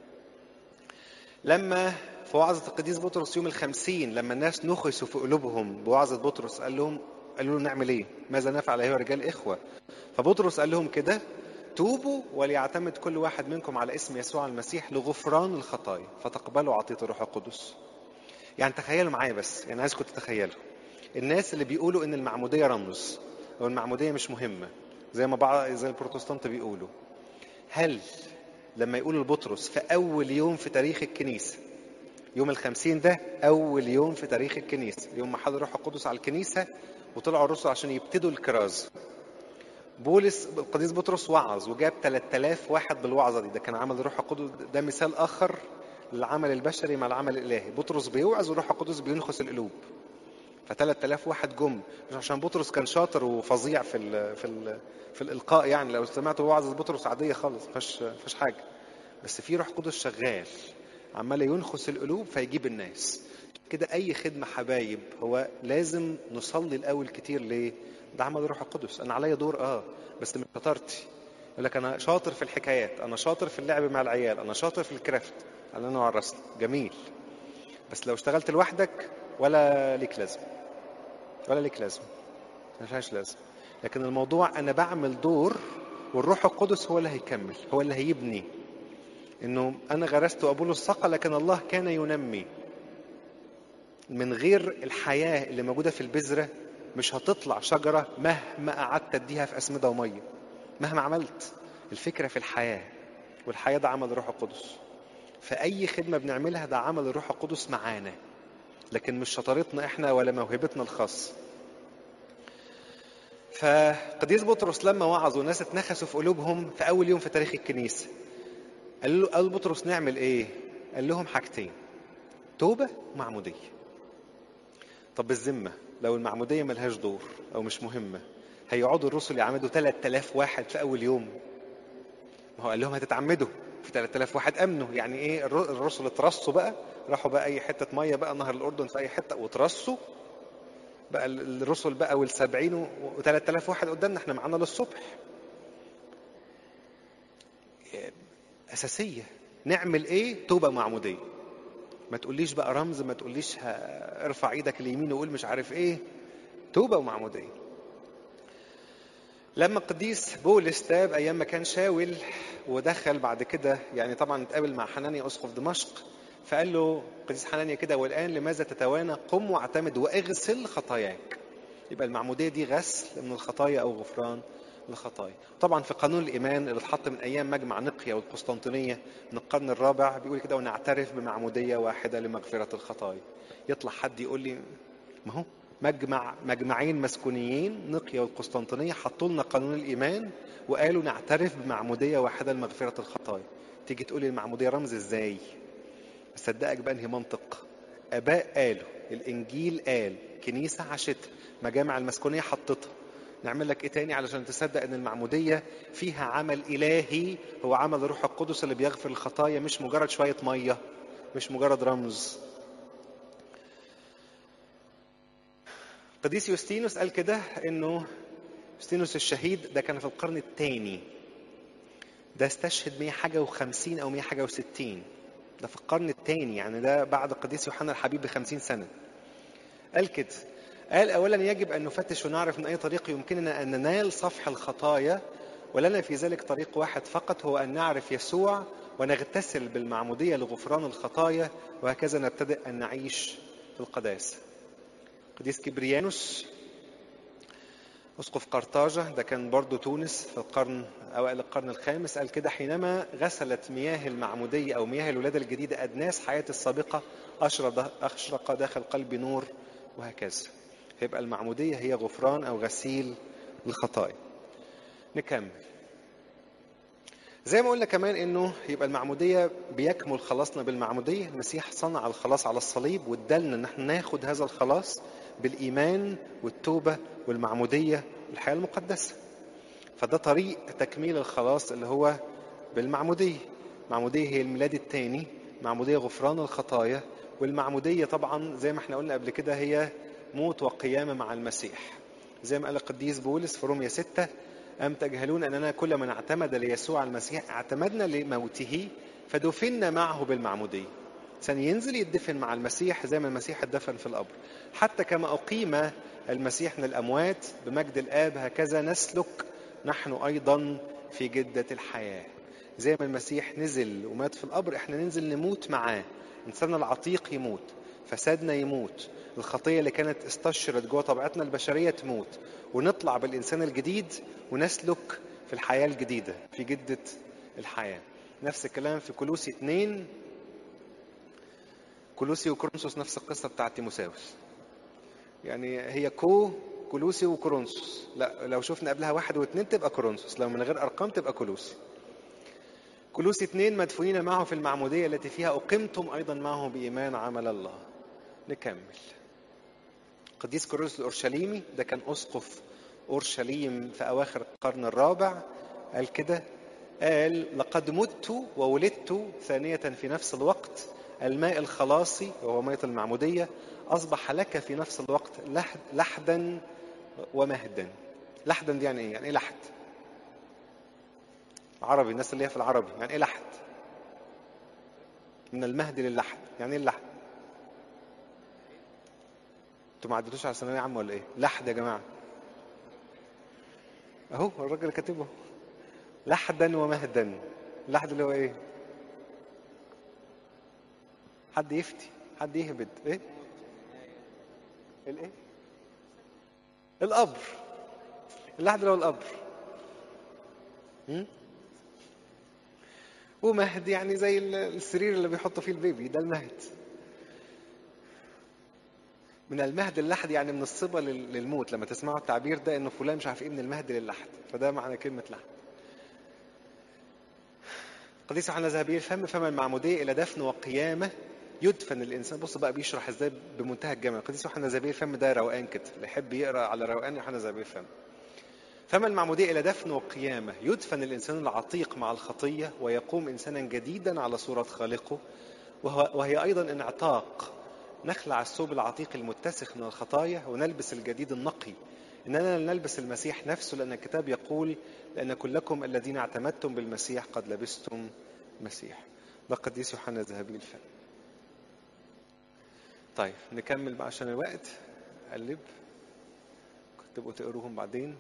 لما في وعظة القديس بطرس يوم الخمسين لما الناس نخسوا في قلوبهم بوعظة بطرس قال لهم قالوا لهم نعمل ايه؟ ماذا نفعل ايها الرجال اخوة؟ فبطرس قال لهم كده توبوا وليعتمد كل واحد منكم على اسم يسوع المسيح لغفران الخطايا فتقبلوا عطية الروح القدس يعني تخيلوا معايا بس يعني عايزكم تتخيلوا الناس اللي بيقولوا ان المعمودية رمز او المعمودية مش مهمة زي ما بعض زي البروتستانت بيقولوا هل لما يقولوا لبطرس في اول يوم في تاريخ الكنيسة يوم الخمسين ده اول يوم في تاريخ الكنيسة يوم ما حضر الروح القدس على الكنيسة وطلعوا الرسل عشان يبتدوا الكراز بولس القديس بطرس وعظ وجاب 3000 واحد بالوعظه دي ده كان عمل الروح القدس ده مثال اخر للعمل البشري مع العمل الالهي بطرس بيوعظ والروح القدس بينخس القلوب ف 3000 واحد جم مش عشان بطرس كان شاطر وفظيع في ال في ال في الالقاء يعني لو سمعتوا وعظه بطرس عاديه خالص فيهاش فيهاش حاجه بس في روح قدس شغال عمال ينخس القلوب فيجيب الناس كده اي خدمه حبايب هو لازم نصلي الاول كتير ليه ده عمل الروح القدس انا عليا دور اه بس مش شطارتي يقول لك انا شاطر في الحكايات انا شاطر في اللعب مع العيال انا شاطر في الكرافت انا نوع الرسم جميل بس لو اشتغلت لوحدك ولا ليك لازم ولا ليك لازم ملهاش لازم لكن الموضوع انا بعمل دور والروح القدس هو اللي هيكمل هو اللي هيبني انه انا غرست وابول السقى لكن الله كان ينمي من غير الحياه اللي موجوده في البذره مش هتطلع شجرة مهما قعدت تديها في أسمدة ومية مهما عملت الفكرة في الحياة والحياة ده عمل الروح القدس فأي خدمة بنعملها ده عمل الروح القدس معانا لكن مش شطارتنا احنا ولا موهبتنا الخاصة فقديس بطرس لما وعظ والناس اتنخسوا في قلوبهم في اول يوم في تاريخ الكنيسه قال له قال بطرس نعمل ايه قال لهم حاجتين توبه ومعموديه طب بالذمه لو المعموديه ملهاش دور او مش مهمه هيقعدوا الرسل يعمدوا 3000 واحد في اول يوم ما هو قال لهم هتتعمدوا في 3000 واحد امنوا يعني ايه الرسل اترصوا بقى راحوا بقى اي حته ميه بقى نهر الاردن في اي حته واترصوا بقى الرسل بقى والسبعين و3000 واحد قدامنا احنا معانا للصبح اساسيه نعمل ايه توبه معموديه ما تقوليش بقى رمز ما تقوليش ارفع ايدك اليمين وقول مش عارف ايه توبه ومعموديه لما القديس بولس تاب ايام ما كان شاول ودخل بعد كده يعني طبعا اتقابل مع حنانيا اسقف دمشق فقال له قديس حنانيا كده والان لماذا تتوانى قم واعتمد واغسل خطاياك يبقى المعموديه دي غسل من الخطايا او غفران الخطايا طبعا في قانون الايمان اللي اتحط من ايام مجمع نقيا والقسطنطينيه من القرن الرابع بيقول كده ونعترف بمعموديه واحده لمغفره الخطايا يطلع حد يقول لي ما هو مجمع مجمعين مسكونيين نقيا والقسطنطينيه حطوا لنا قانون الايمان وقالوا نعترف بمعموديه واحده لمغفره الخطايا تيجي تقول لي المعموديه رمز ازاي اصدقك بانهي منطق اباء قالوا الانجيل قال كنيسه عاشتها مجامع المسكونيه حطتها نعمل لك ايه تاني علشان تصدق ان المعموديه فيها عمل الهي هو عمل الروح القدس اللي بيغفر الخطايا مش مجرد شويه ميه مش مجرد رمز قديس يوستينوس قال كده انه يوستينوس الشهيد ده كان في القرن الثاني ده استشهد 100 حاجه و50 او 100 حاجه و60 ده في القرن الثاني يعني ده بعد القديس يوحنا الحبيب ب 50 سنه قال كده قال اولا يجب ان نفتش ونعرف من اي طريق يمكننا ان ننال صفح الخطايا ولنا في ذلك طريق واحد فقط هو ان نعرف يسوع ونغتسل بالمعموديه لغفران الخطايا وهكذا نبتدئ ان نعيش في القداسه قديس كبريانوس اسقف قرطاجة ده كان برضو تونس في القرن اوائل القرن الخامس قال كده حينما غسلت مياه المعمودية او مياه الولادة الجديدة ادناس حياتي السابقة اشرق داخل قلبي نور وهكذا يبقى المعمودية هي غفران او غسيل الخطايا نكمل زي ما قلنا كمان انه يبقى المعمودية بيكمل خلاصنا بالمعمودية المسيح صنع الخلاص على الصليب وادالنا ان احنا ناخد هذا الخلاص بالايمان والتوبة والمعمودية والحياة المقدسة فده طريق تكميل الخلاص اللي هو بالمعمودية المعمودية هي الميلاد الثاني معمودية غفران الخطايا والمعمودية طبعا زي ما احنا قلنا قبل كده هي موت وقيامة مع المسيح زي ما قال القديس بولس في رومية 6 أم تجهلون أننا كل من اعتمد ليسوع المسيح اعتمدنا لموته فدفنا معه بالمعمودية ثاني ينزل يدفن مع المسيح زي ما المسيح اتدفن في القبر حتى كما أقيم المسيح من الأموات بمجد الآب هكذا نسلك نحن أيضا في جدة الحياة زي ما المسيح نزل ومات في القبر احنا ننزل نموت معاه إنسان العتيق يموت فسادنا يموت الخطية اللي كانت استشرت جوه طبيعتنا البشرية تموت ونطلع بالإنسان الجديد ونسلك في الحياة الجديدة في جدة الحياة نفس الكلام في كلوسي 2 كلوسي وكورنثوس نفس القصة بتاعت تيموساوس يعني هي كو كلوسي وكورنثوس لا لو شفنا قبلها واحد واثنين تبقى كورنثوس لو من غير أرقام تبقى كلوسي كلوسي اثنين مدفونين معه في المعمودية التي فيها أقمتم أيضا معه بإيمان عمل الله نكمل قديس كورنثوس الأورشليمي ده كان أسقف أورشليم في أواخر القرن الرابع قال كده قال لقد مت وولدت ثانية في نفس الوقت الماء الخلاصي وهو مية المعمودية أصبح لك في نفس الوقت لحد لحدا ومهدا لحدا دي يعني إيه؟ يعني إيه لحد؟ عربي الناس اللي هي في العربي يعني إيه لحد؟ من المهد للحد يعني إيه اللحد؟ انتوا ما عدتوش على ثانوية عامة ولا إيه؟ لحد يا جماعة اهو الراجل كاتبه لحدا ومهدا اللحد اللي هو ايه حد يفتي حد يهبد ايه الايه القبر اللحد اللي هو القبر م? ومهد يعني زي السرير اللي بيحطوا فيه البيبي ده المهد من المهد للحد يعني من الصبا لل- للموت لما تسمعوا التعبير ده انه فلان مش عارف ايه من المهد للحد فده معنى كلمه لحد قديس يوحنا ذهبي الفم فما المعموديه الى دفن وقيامه يدفن الانسان بص بقى بيشرح ازاي بمنتهى الجمال قديس يوحنا ذهبي الفم ده روقان كده اللي يحب يقرا على روقان يوحنا ذهبي الفم فما المعمودية إلى دفن وقيامة يدفن الإنسان العتيق مع الخطية ويقوم إنسانا جديدا على صورة خالقه وهو وهي أيضا انعتاق نخلع الثوب العتيق المتسخ من الخطايا ونلبس الجديد النقي إننا نلبس المسيح نفسه لأن الكتاب يقول لأن كلكم الذين اعتمدتم بالمسيح قد لبستم مسيح ده قديس يوحنا ذهبي الفم طيب نكمل بقى عشان الوقت قلب تبقوا تقروهم بعدين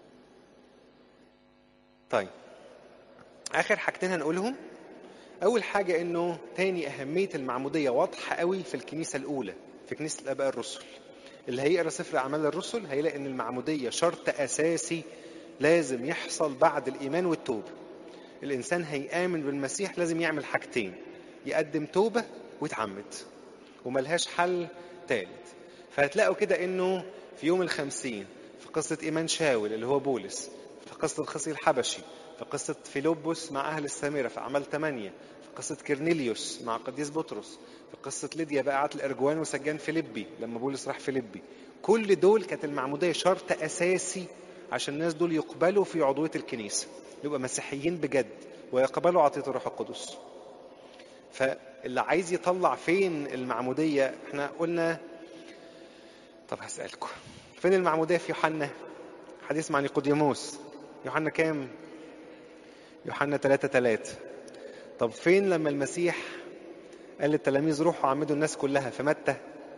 طيب اخر حاجتين هنقولهم اول حاجه انه تاني اهميه المعموديه واضحه قوي في الكنيسه الاولى في كنيسه الاباء الرسل اللي هيقرا سفر اعمال الرسل هيلاقي ان المعموديه شرط اساسي لازم يحصل بعد الايمان والتوبه الانسان هيامن بالمسيح لازم يعمل حاجتين يقدم توبه ويتعمد وملهاش حل ثالث فهتلاقوا كده انه في يوم الخمسين في قصة إيمان شاول اللي هو بولس في قصة الخصي الحبشي في قصة فيلبس مع أهل السامرة في أعمال ثمانية في قصة كرنيليوس مع قديس بطرس في قصة ليديا بقعة الأرجوان وسجان فيلبي لما بولس راح فيلبي كل دول كانت المعمودية شرط أساسي عشان الناس دول يقبلوا في عضوية الكنيسة يبقى مسيحيين بجد ويقبلوا عطية الروح القدس فاللي عايز يطلع فين المعمودية احنا قلنا طب هسألكم فين المعمودية في يوحنا حديث مع نيقوديموس يوحنا كام يوحنا 3 3 طب فين لما المسيح قال للتلاميذ روحوا عمدوا الناس كلها في متى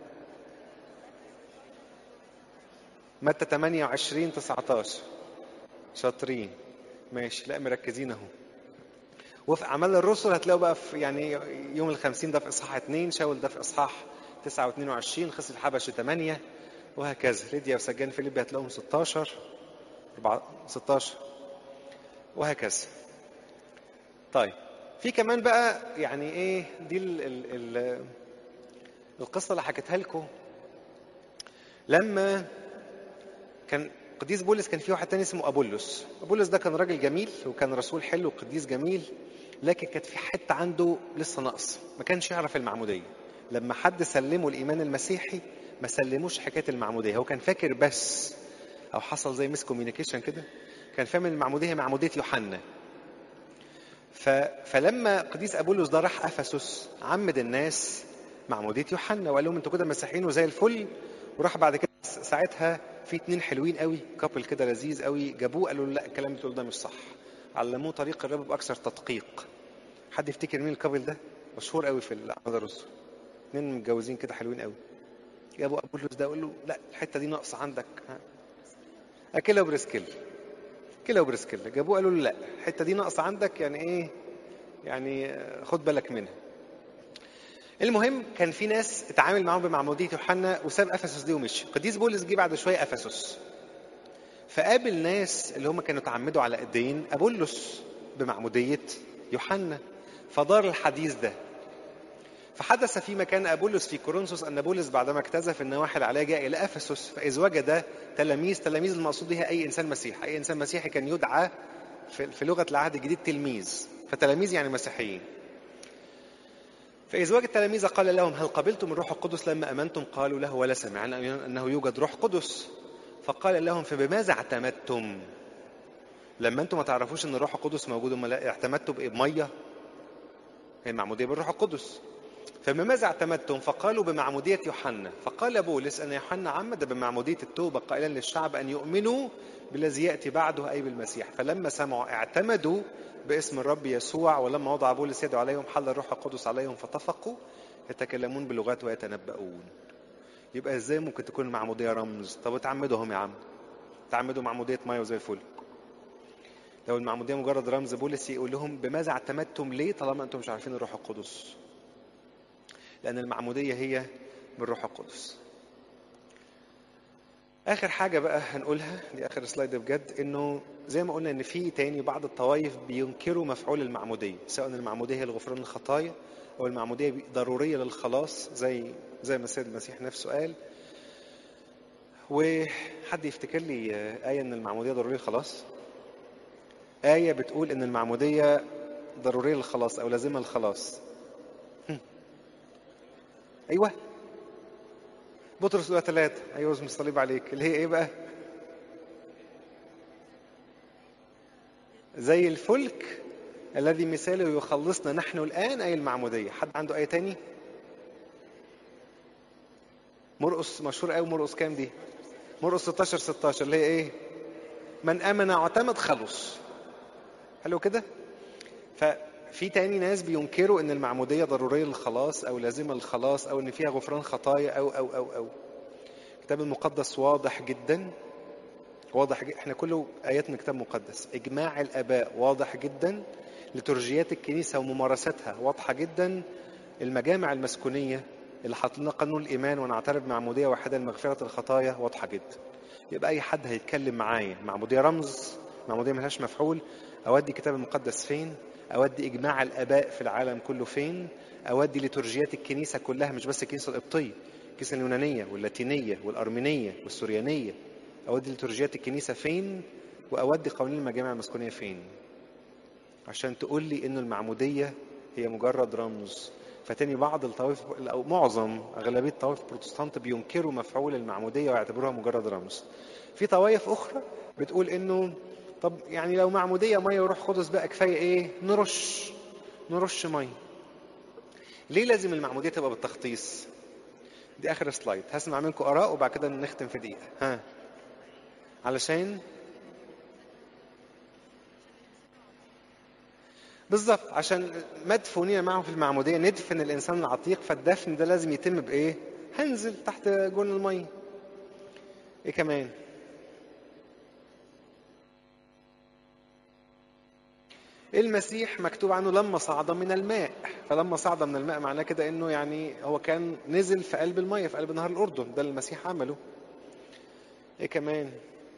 متى 28 19 شاطرين ماشي لا مركزين اهو وفي اعمال الرسل هتلاقوا بقى في يعني يوم الخمسين ده في اصحاح 2 شاول ده في اصحاح 9 و22 خصي الحبش 8 وهكذا ليديا وسجان فيليبي هتلاقوهم 16 4 16 وهكذا طيب في كمان بقى يعني ايه دي ال ال ال القصه اللي حكيتها لكم لما كان قديس بولس كان في واحد تاني اسمه ابولس ابولس ده كان راجل جميل وكان رسول حلو وقديس جميل لكن كانت في حته عنده لسه ناقص ما كانش يعرف المعموديه لما حد سلمه الايمان المسيحي ما سلموش حكايه المعموديه هو كان فاكر بس او حصل زي مس كوميونيكيشن كده كان فاهم ان المعموديه هي معموديه يوحنا ف... فلما قديس ابولس ده راح افسس عمد الناس معموديه يوحنا وقال لهم انتوا كده مسيحيين وزي الفل وراح بعد كده ساعتها في اتنين حلوين قوي كابل كده لذيذ قوي جابوه قالوا له لا الكلام اللي بتقوله ده مش صح علموه طريق الرب باكثر تدقيق حد يفتكر مين الكابل ده مشهور قوي في الاعمال الرسل اتنين متجوزين كده حلوين قوي جابوا ابولس ده قال له لا الحته دي ناقصه عندك اكيلا وبرسكيل كيلا وبرسكيل جابوه قالوا له لا الحته دي ناقصه عندك يعني ايه يعني خد بالك منها المهم كان في ناس اتعامل معاهم بمعمودية يوحنا وساب افسس دي ومشي قديس بولس جه بعد شويه افسس فقابل ناس اللي هم كانوا اتعمدوا على ايدين ابولس بمعموديه يوحنا فدار الحديث ده فحدث في مكان ابولس في كورنثوس ان بولس بعدما اكتزف النواحي العليا جاء الى افسس فاذ وجد تلاميذ تلاميذ المقصود بها اي انسان مسيحي اي انسان مسيحي كان يدعى في لغه العهد الجديد تلميذ فتلاميذ يعني مسيحيين فإذ وجد التلاميذ قال لهم هل قبلتم الروح القدس لما أمنتم قالوا له ولا سمعنا أنه يوجد روح قدس فقال لهم فبماذا اعتمدتم لما أنتم ما تعرفوش أن الروح القدس موجود أمال اعتمدتوا بإيه بمية هي المعمودية بالروح القدس فبماذا اعتمدتم فقالوا بمعمودية يوحنا فقال بولس أن يوحنا عمد بمعمودية التوبة قائلا للشعب أن يؤمنوا بالذي يأتي بعده أي بالمسيح فلما سمعوا اعتمدوا باسم الرب يسوع ولما وضع بولس يده عليهم حل الروح القدس عليهم فطفقوا يتكلمون بلغات ويتنبؤون يبقى ازاي ممكن تكون المعمودية رمز طب اتعمدوا هم يا عم تعمدوا معمودية مية وزي الفل لو المعمودية مجرد رمز بولس يقول لهم بماذا اعتمدتم ليه طالما انتم مش عارفين الروح القدس لأن المعمودية هي بالروح القدس اخر حاجه بقى هنقولها دي اخر سلايد بجد انه زي ما قلنا ان في تاني بعض الطوائف بينكروا مفعول المعموديه سواء المعموديه هي لغفران الخطايا او المعموديه ضروريه للخلاص زي زي ما السيد المسيح نفسه قال وحد يفتكر لي آية إن المعمودية ضرورية للخلاص؟ آية بتقول إن المعمودية ضرورية للخلاص أو لازمة للخلاص. هم. أيوه بطرس الأولى ثلاثة أيوه اسم الصليب عليك اللي هي إيه بقى؟ زي الفلك الذي مثاله يخلصنا نحن الآن أي المعمودية حد عنده آية تاني؟ مرقص مشهور قوي مرقص كام دي؟ مرقص 16 16 اللي هي ايه؟ من امن واعتمد خلص. حلو كده؟ ففي تاني ناس بينكروا ان المعموديه ضروريه للخلاص او لازمه للخلاص او ان فيها غفران خطايا او او او او. الكتاب المقدس واضح جدا واضح جدا احنا كله ايات من الكتاب المقدس اجماع الاباء واضح جدا لترجيات الكنيسه وممارساتها واضحه جدا المجامع المسكونيه اللي حاط لنا قانون الايمان ونعترف بمعموديه واحده لمغفره الخطايا واضحه جدا يبقى اي حد هيتكلم معايا معموديه رمز معموديه ملهاش مفعول اودي الكتاب المقدس فين اودي اجماع الاباء في العالم كله فين اودي لترجيات الكنيسه كلها مش بس الكنيسه القبطيه الكنيسه اليونانيه واللاتينيه والارمينيه والسوريانيه اودي لترجيات الكنيسه فين واودي قوانين المجامع المسكونيه فين عشان تقول لي انه المعموديه هي مجرد رمز فتاني بعض الطوائف او معظم اغلبيه طوائف البروتستانت بينكروا مفعول المعموديه ويعتبروها مجرد رمز. في طوائف اخرى بتقول انه طب يعني لو معموديه ميه وروح قدس بقى كفايه ايه؟ نرش نرش ميه. ليه لازم المعموديه تبقى بالتخطيص؟ دي اخر سلايد هسمع منكم اراء وبعد كده نختم في دقيقه ها علشان بالظبط عشان مدفونين معه في المعموديه ندفن الانسان العتيق فالدفن ده لازم يتم بايه؟ هنزل تحت جون الميه. ايه كمان؟ المسيح مكتوب عنه لما صعد من الماء فلما صعد من الماء معناه كده انه يعني هو كان نزل في قلب الميه في قلب نهر الاردن ده اللي المسيح عمله ايه كمان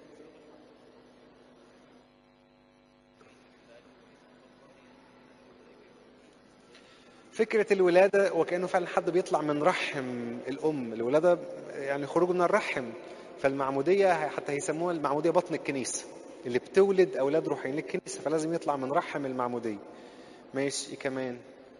فكرة الولادة وكأنه فعلا حد بيطلع من رحم الأم الولادة يعني خروج من الرحم فالمعمودية حتى هيسموها المعمودية بطن الكنيسة اللي بتولد أولاد روحيين للكنيسة فلازم يطلع من رحم المعمودية ماشي إيه كمان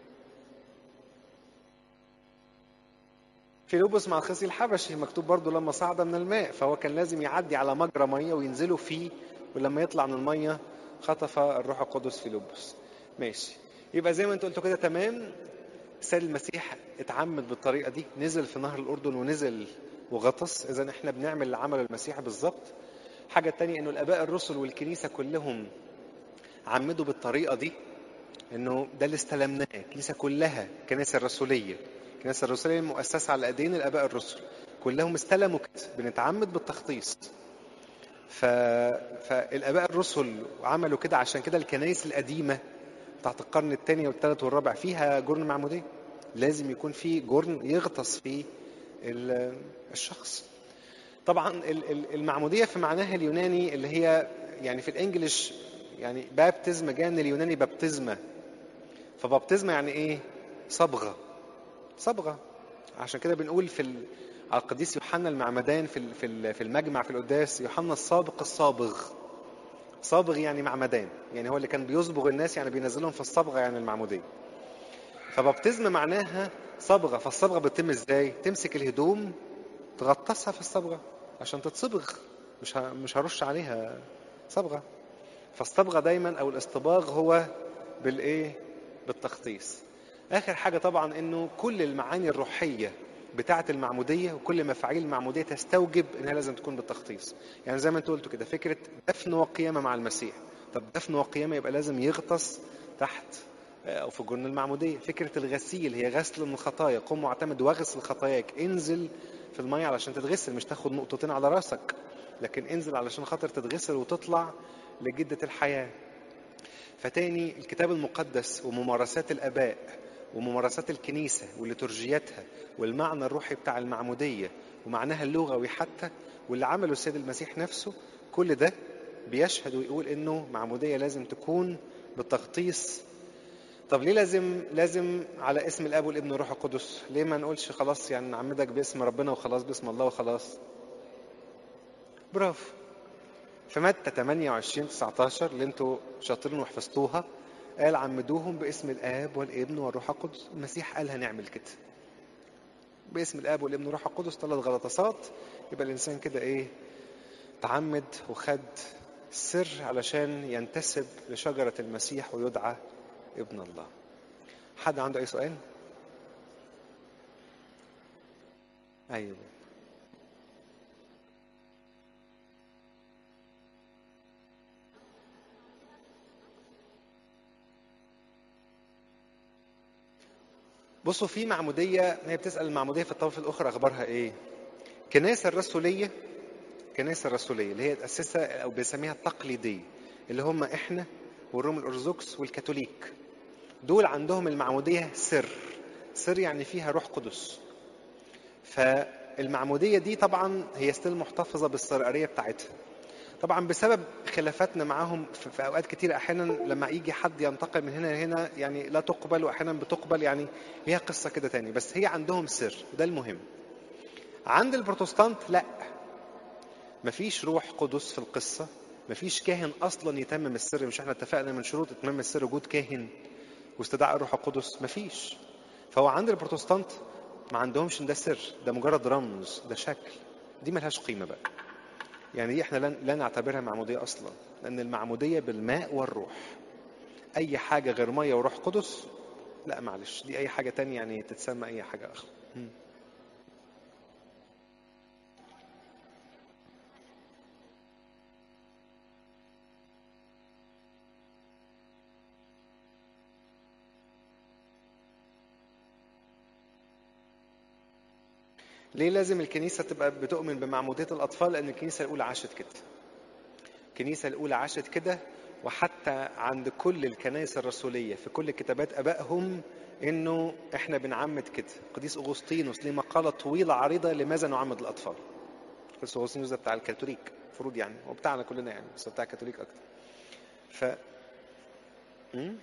فيلبس مع الخصي الحبشي مكتوب برضو لما صعد من الماء فهو كان لازم يعدي على مجرى مية وينزلوا فيه ولما يطلع من المية خطف الروح القدس فيلبس ماشي يبقى زي ما انت قلت كده تمام سيد المسيح اتعمد بالطريقه دي نزل في نهر الاردن ونزل وغطس اذا احنا بنعمل اللي عمله المسيح بالظبط حاجه تانية انه الاباء الرسل والكنيسه كلهم عمدوا بالطريقه دي انه ده اللي استلمناه الكنيسه كلها الكنيسه الرسوليه الكنيسه الرسوليه المؤسسه على ايدين الاباء الرسل كلهم استلموا كده بنتعمد بالتخطيص ف... فالاباء الرسل عملوا كده عشان كده الكنائس القديمه بتاعت القرن الثاني والثالث والرابع فيها جرن معمودية لازم يكون في جرن يغطس فيه الشخص طبعا المعمودية في معناها اليوناني اللي هي يعني في الانجليش يعني بابتزم جاء من اليوناني بابتزمة فبابتزمة يعني ايه صبغة صبغة عشان كده بنقول في ال... على القديس يوحنا المعمدان في في في المجمع في القداس يوحنا السابق الصابغ صابغ يعني معمدان يعني هو اللي كان بيصبغ الناس يعني بينزلهم في الصبغه يعني المعموديه فبابتزم معناها صبغه فالصبغه بتتم ازاي تمسك الهدوم تغطسها في الصبغه عشان تتصبغ مش ه... مش هرش عليها صبغه فالصبغه دايما او الاصطباغ هو بالايه بالتخطيص اخر حاجه طبعا انه كل المعاني الروحيه بتاعة المعمودية وكل مفاعيل المعمودية تستوجب انها لازم تكون بالتخطيص يعني زي ما انت قلت كده فكرة دفن وقيامة مع المسيح طب دفن وقيامة يبقى لازم يغطس تحت او في جرن المعمودية فكرة الغسيل هي غسل من الخطايا قم معتمد واغسل خطاياك انزل في المية علشان تتغسل مش تاخد نقطتين على راسك لكن انزل علشان خاطر تتغسل وتطلع لجدة الحياة فتاني الكتاب المقدس وممارسات الآباء وممارسات الكنيسة وليتورجياتها والمعنى الروحي بتاع المعمودية ومعناها اللغوي حتى واللي عمله السيد المسيح نفسه كل ده بيشهد ويقول انه معمودية لازم تكون بالتغطيس طب ليه لازم لازم على اسم الاب والابن والروح القدس ليه ما نقولش خلاص يعني نعمدك باسم ربنا وخلاص باسم الله وخلاص برافو في متى 28 19 اللي انتوا شاطرين وحفظتوها قال عمدوهم باسم الاب والابن والروح القدس المسيح قال هنعمل كده باسم الاب والابن والروح القدس ثلاث غلطسات يبقى الانسان كده ايه تعمد وخد السر علشان ينتسب لشجرة المسيح ويدعى ابن الله حد عنده أي سؤال؟ أيوه بصوا في معمودية هي بتسأل المعمودية في الطوائف الأخرى أخبارها إيه؟ كنائس الرسولية الكنائس الرسولية اللي هي تأسسها أو بنسميها التقليدية اللي هم إحنا والروم الأرثوذكس والكاثوليك دول عندهم المعمودية سر سر يعني فيها روح قدس فالمعمودية دي طبعا هي ستيل محتفظة بالسرقرية بتاعتها طبعا بسبب خلافاتنا معاهم في اوقات كتير احيانا لما يجي حد ينتقل من هنا لهنا يعني لا تقبل واحيانا بتقبل يعني ليها قصه كده تاني بس هي عندهم سر وده المهم عند البروتستانت لا مفيش روح قدس في القصه مفيش كاهن اصلا يتمم السر مش احنا اتفقنا من شروط اتمام السر وجود كاهن واستدعاء الروح القدس مفيش فهو عند البروتستانت ما عندهمش ده سر ده مجرد رمز ده شكل دي ملهاش قيمه بقى يعني دي احنا لا نعتبرها معمودية أصلا لأن المعمودية بالماء والروح أي حاجة غير مية وروح قدس لا معلش دي أي حاجة تانية يعني تتسمى أي حاجة أخرى ليه لازم الكنيسة تبقى بتؤمن بمعمودية الأطفال؟ لأن الكنيسة الأولى عاشت كده. الكنيسة الأولى عاشت كده وحتى عند كل الكنائس الرسولية في كل كتابات آبائهم إنه إحنا بنعمد كده. قديس أغسطينوس ليه مقالة طويلة عريضة لماذا نعمد الأطفال. قديس أغسطينوس ده بتاع الكاثوليك المفروض يعني هو بتاعنا كلنا يعني بس بتاع الكاثوليك أكتر. ف م?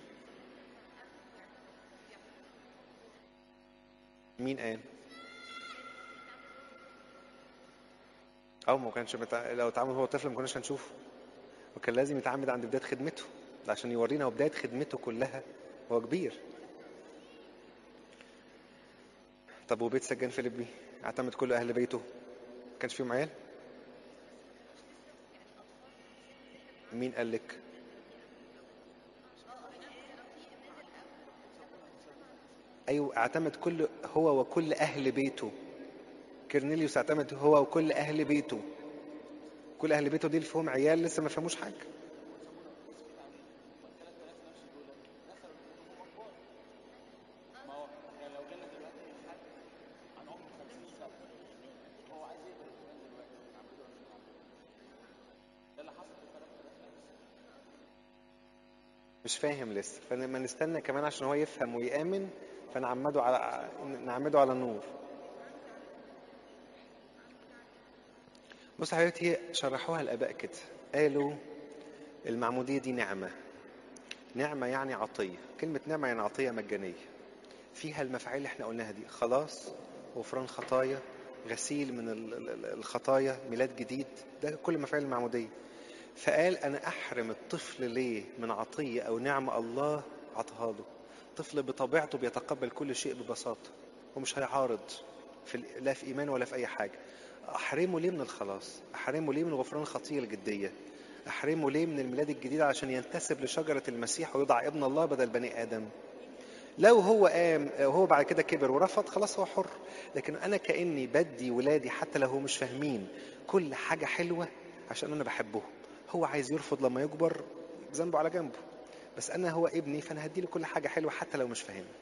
مين قال؟ او ما كانش متع... لو اتعامل هو طفل ما كناش هنشوفه وكان لازم يتعمد عند بدايه خدمته عشان يورينا بدايه خدمته كلها هو كبير طب وبيت سجان فيليبي اعتمد كل اهل بيته ما كانش فيهم عيال مين قال لك ايوه اعتمد كل هو وكل اهل بيته كرنيليوس اعتمد هو وكل اهل بيته كل اهل بيته دي اللي فيهم عيال لسه ما فهموش حاجه مش فاهم لسه فلما نستنى كمان عشان هو يفهم ويآمن فنعمده على نعمده على النور بص حبيبتي شرحوها الآباء كده قالوا المعمودية دي نعمة نعمة يعني عطية كلمة نعمة يعني عطية مجانية فيها المفاعيل اللي احنا قلناها دي خلاص غفران خطايا غسيل من الخطايا ميلاد جديد ده كل مفاعيل المعمودية فقال أنا أحرم الطفل ليه من عطية أو نعمة الله عطاها له طفل بطبيعته بيتقبل كل شيء ببساطة ومش هيعارض في لا في إيمان ولا في أي حاجة احرمه ليه من الخلاص احرمه ليه من غفران الخطيه الجديه احرمه ليه من الميلاد الجديد عشان ينتسب لشجره المسيح ويضع ابن الله بدل بني ادم لو هو قام وهو بعد كده كبر ورفض خلاص هو حر لكن انا كاني بدي ولادي حتى لو هم مش فاهمين كل حاجه حلوه عشان انا بحبهم هو عايز يرفض لما يكبر ذنبه على جنبه بس انا هو ابني فانا هديله كل حاجه حلوه حتى لو مش فاهم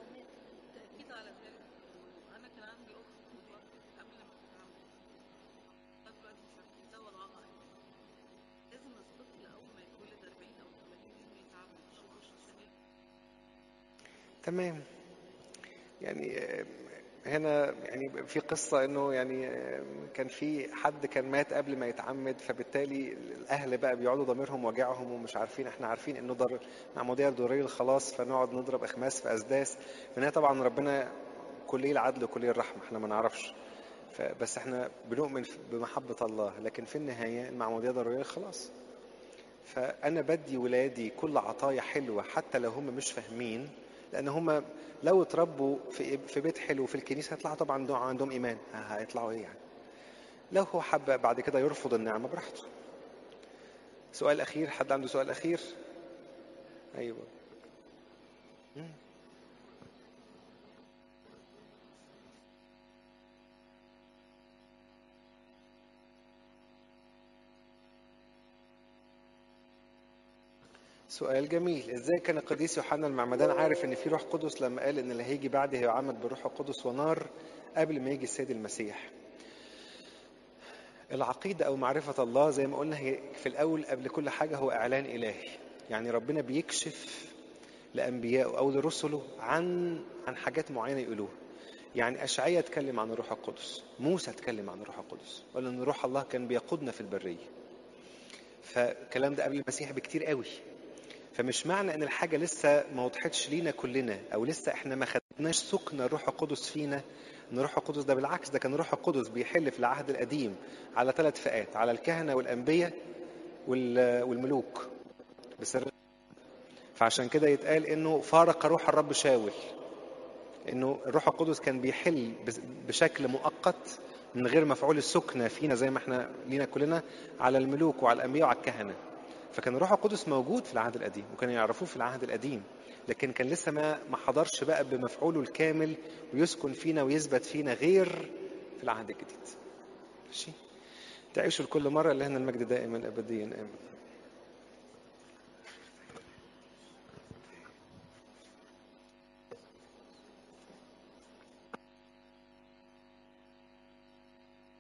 تمام يعني هنا يعني في قصة انه يعني كان في حد كان مات قبل ما يتعمد فبالتالي الاهل بقى بيقعدوا ضميرهم واجعهم ومش عارفين احنا عارفين انه ضر معمودية دورية الخلاص فنقعد نضرب اخماس في اسداس من هنا طبعا ربنا كلية العدل وكلية الرحمة احنا ما نعرفش فبس احنا بنؤمن بمحبة الله لكن في النهاية المعمودية ضرورية خلاص فأنا بدي ولادي كل عطايا حلوة حتى لو هم مش فاهمين لأن هم لو اتربوا في في بيت حلو في الكنيسة هيطلعوا طبعا عندهم, عندهم إيمان هيطلعوا إيه يعني لو هو حب بعد كده يرفض النعمة براحته سؤال أخير حد عنده سؤال أخير أيوه مم. سؤال جميل ازاي كان القديس يوحنا المعمدان عارف ان في روح قدس لما قال ان اللي هيجي بعدي هيعمد بالروح القدس ونار قبل ما يجي السيد المسيح العقيدة أو معرفة الله زي ما قلنا هي في الأول قبل كل حاجة هو إعلان إلهي يعني ربنا بيكشف لأنبيائه أو لرسله عن عن حاجات معينة يقولوها يعني أشعية اتكلم عن الروح القدس موسى اتكلم عن الروح القدس وقال إن روح الله كان بيقودنا في البرية فالكلام ده قبل المسيح بكتير قوي فمش معنى ان الحاجه لسه ما وضحتش لينا كلنا او لسه احنا ما خدناش سكن الروح القدس فينا ان الروح القدس ده بالعكس ده كان الروح القدس بيحل في العهد القديم على ثلاث فئات على الكهنه والانبياء والملوك بسر فعشان كده يتقال انه فارق روح الرب شاول انه الروح القدس كان بيحل بشكل مؤقت من غير مفعول السكنه فينا زي ما احنا لينا كلنا على الملوك وعلى الانبياء وعلى الكهنه فكان الروح القدس موجود في العهد القديم وكانوا يعرفوه في العهد القديم لكن كان لسه ما ما حضرش بقى بمفعوله الكامل ويسكن فينا ويثبت فينا غير في العهد الجديد ماشي تعيشوا لكل مره لهنا المجد دائما ابديا امين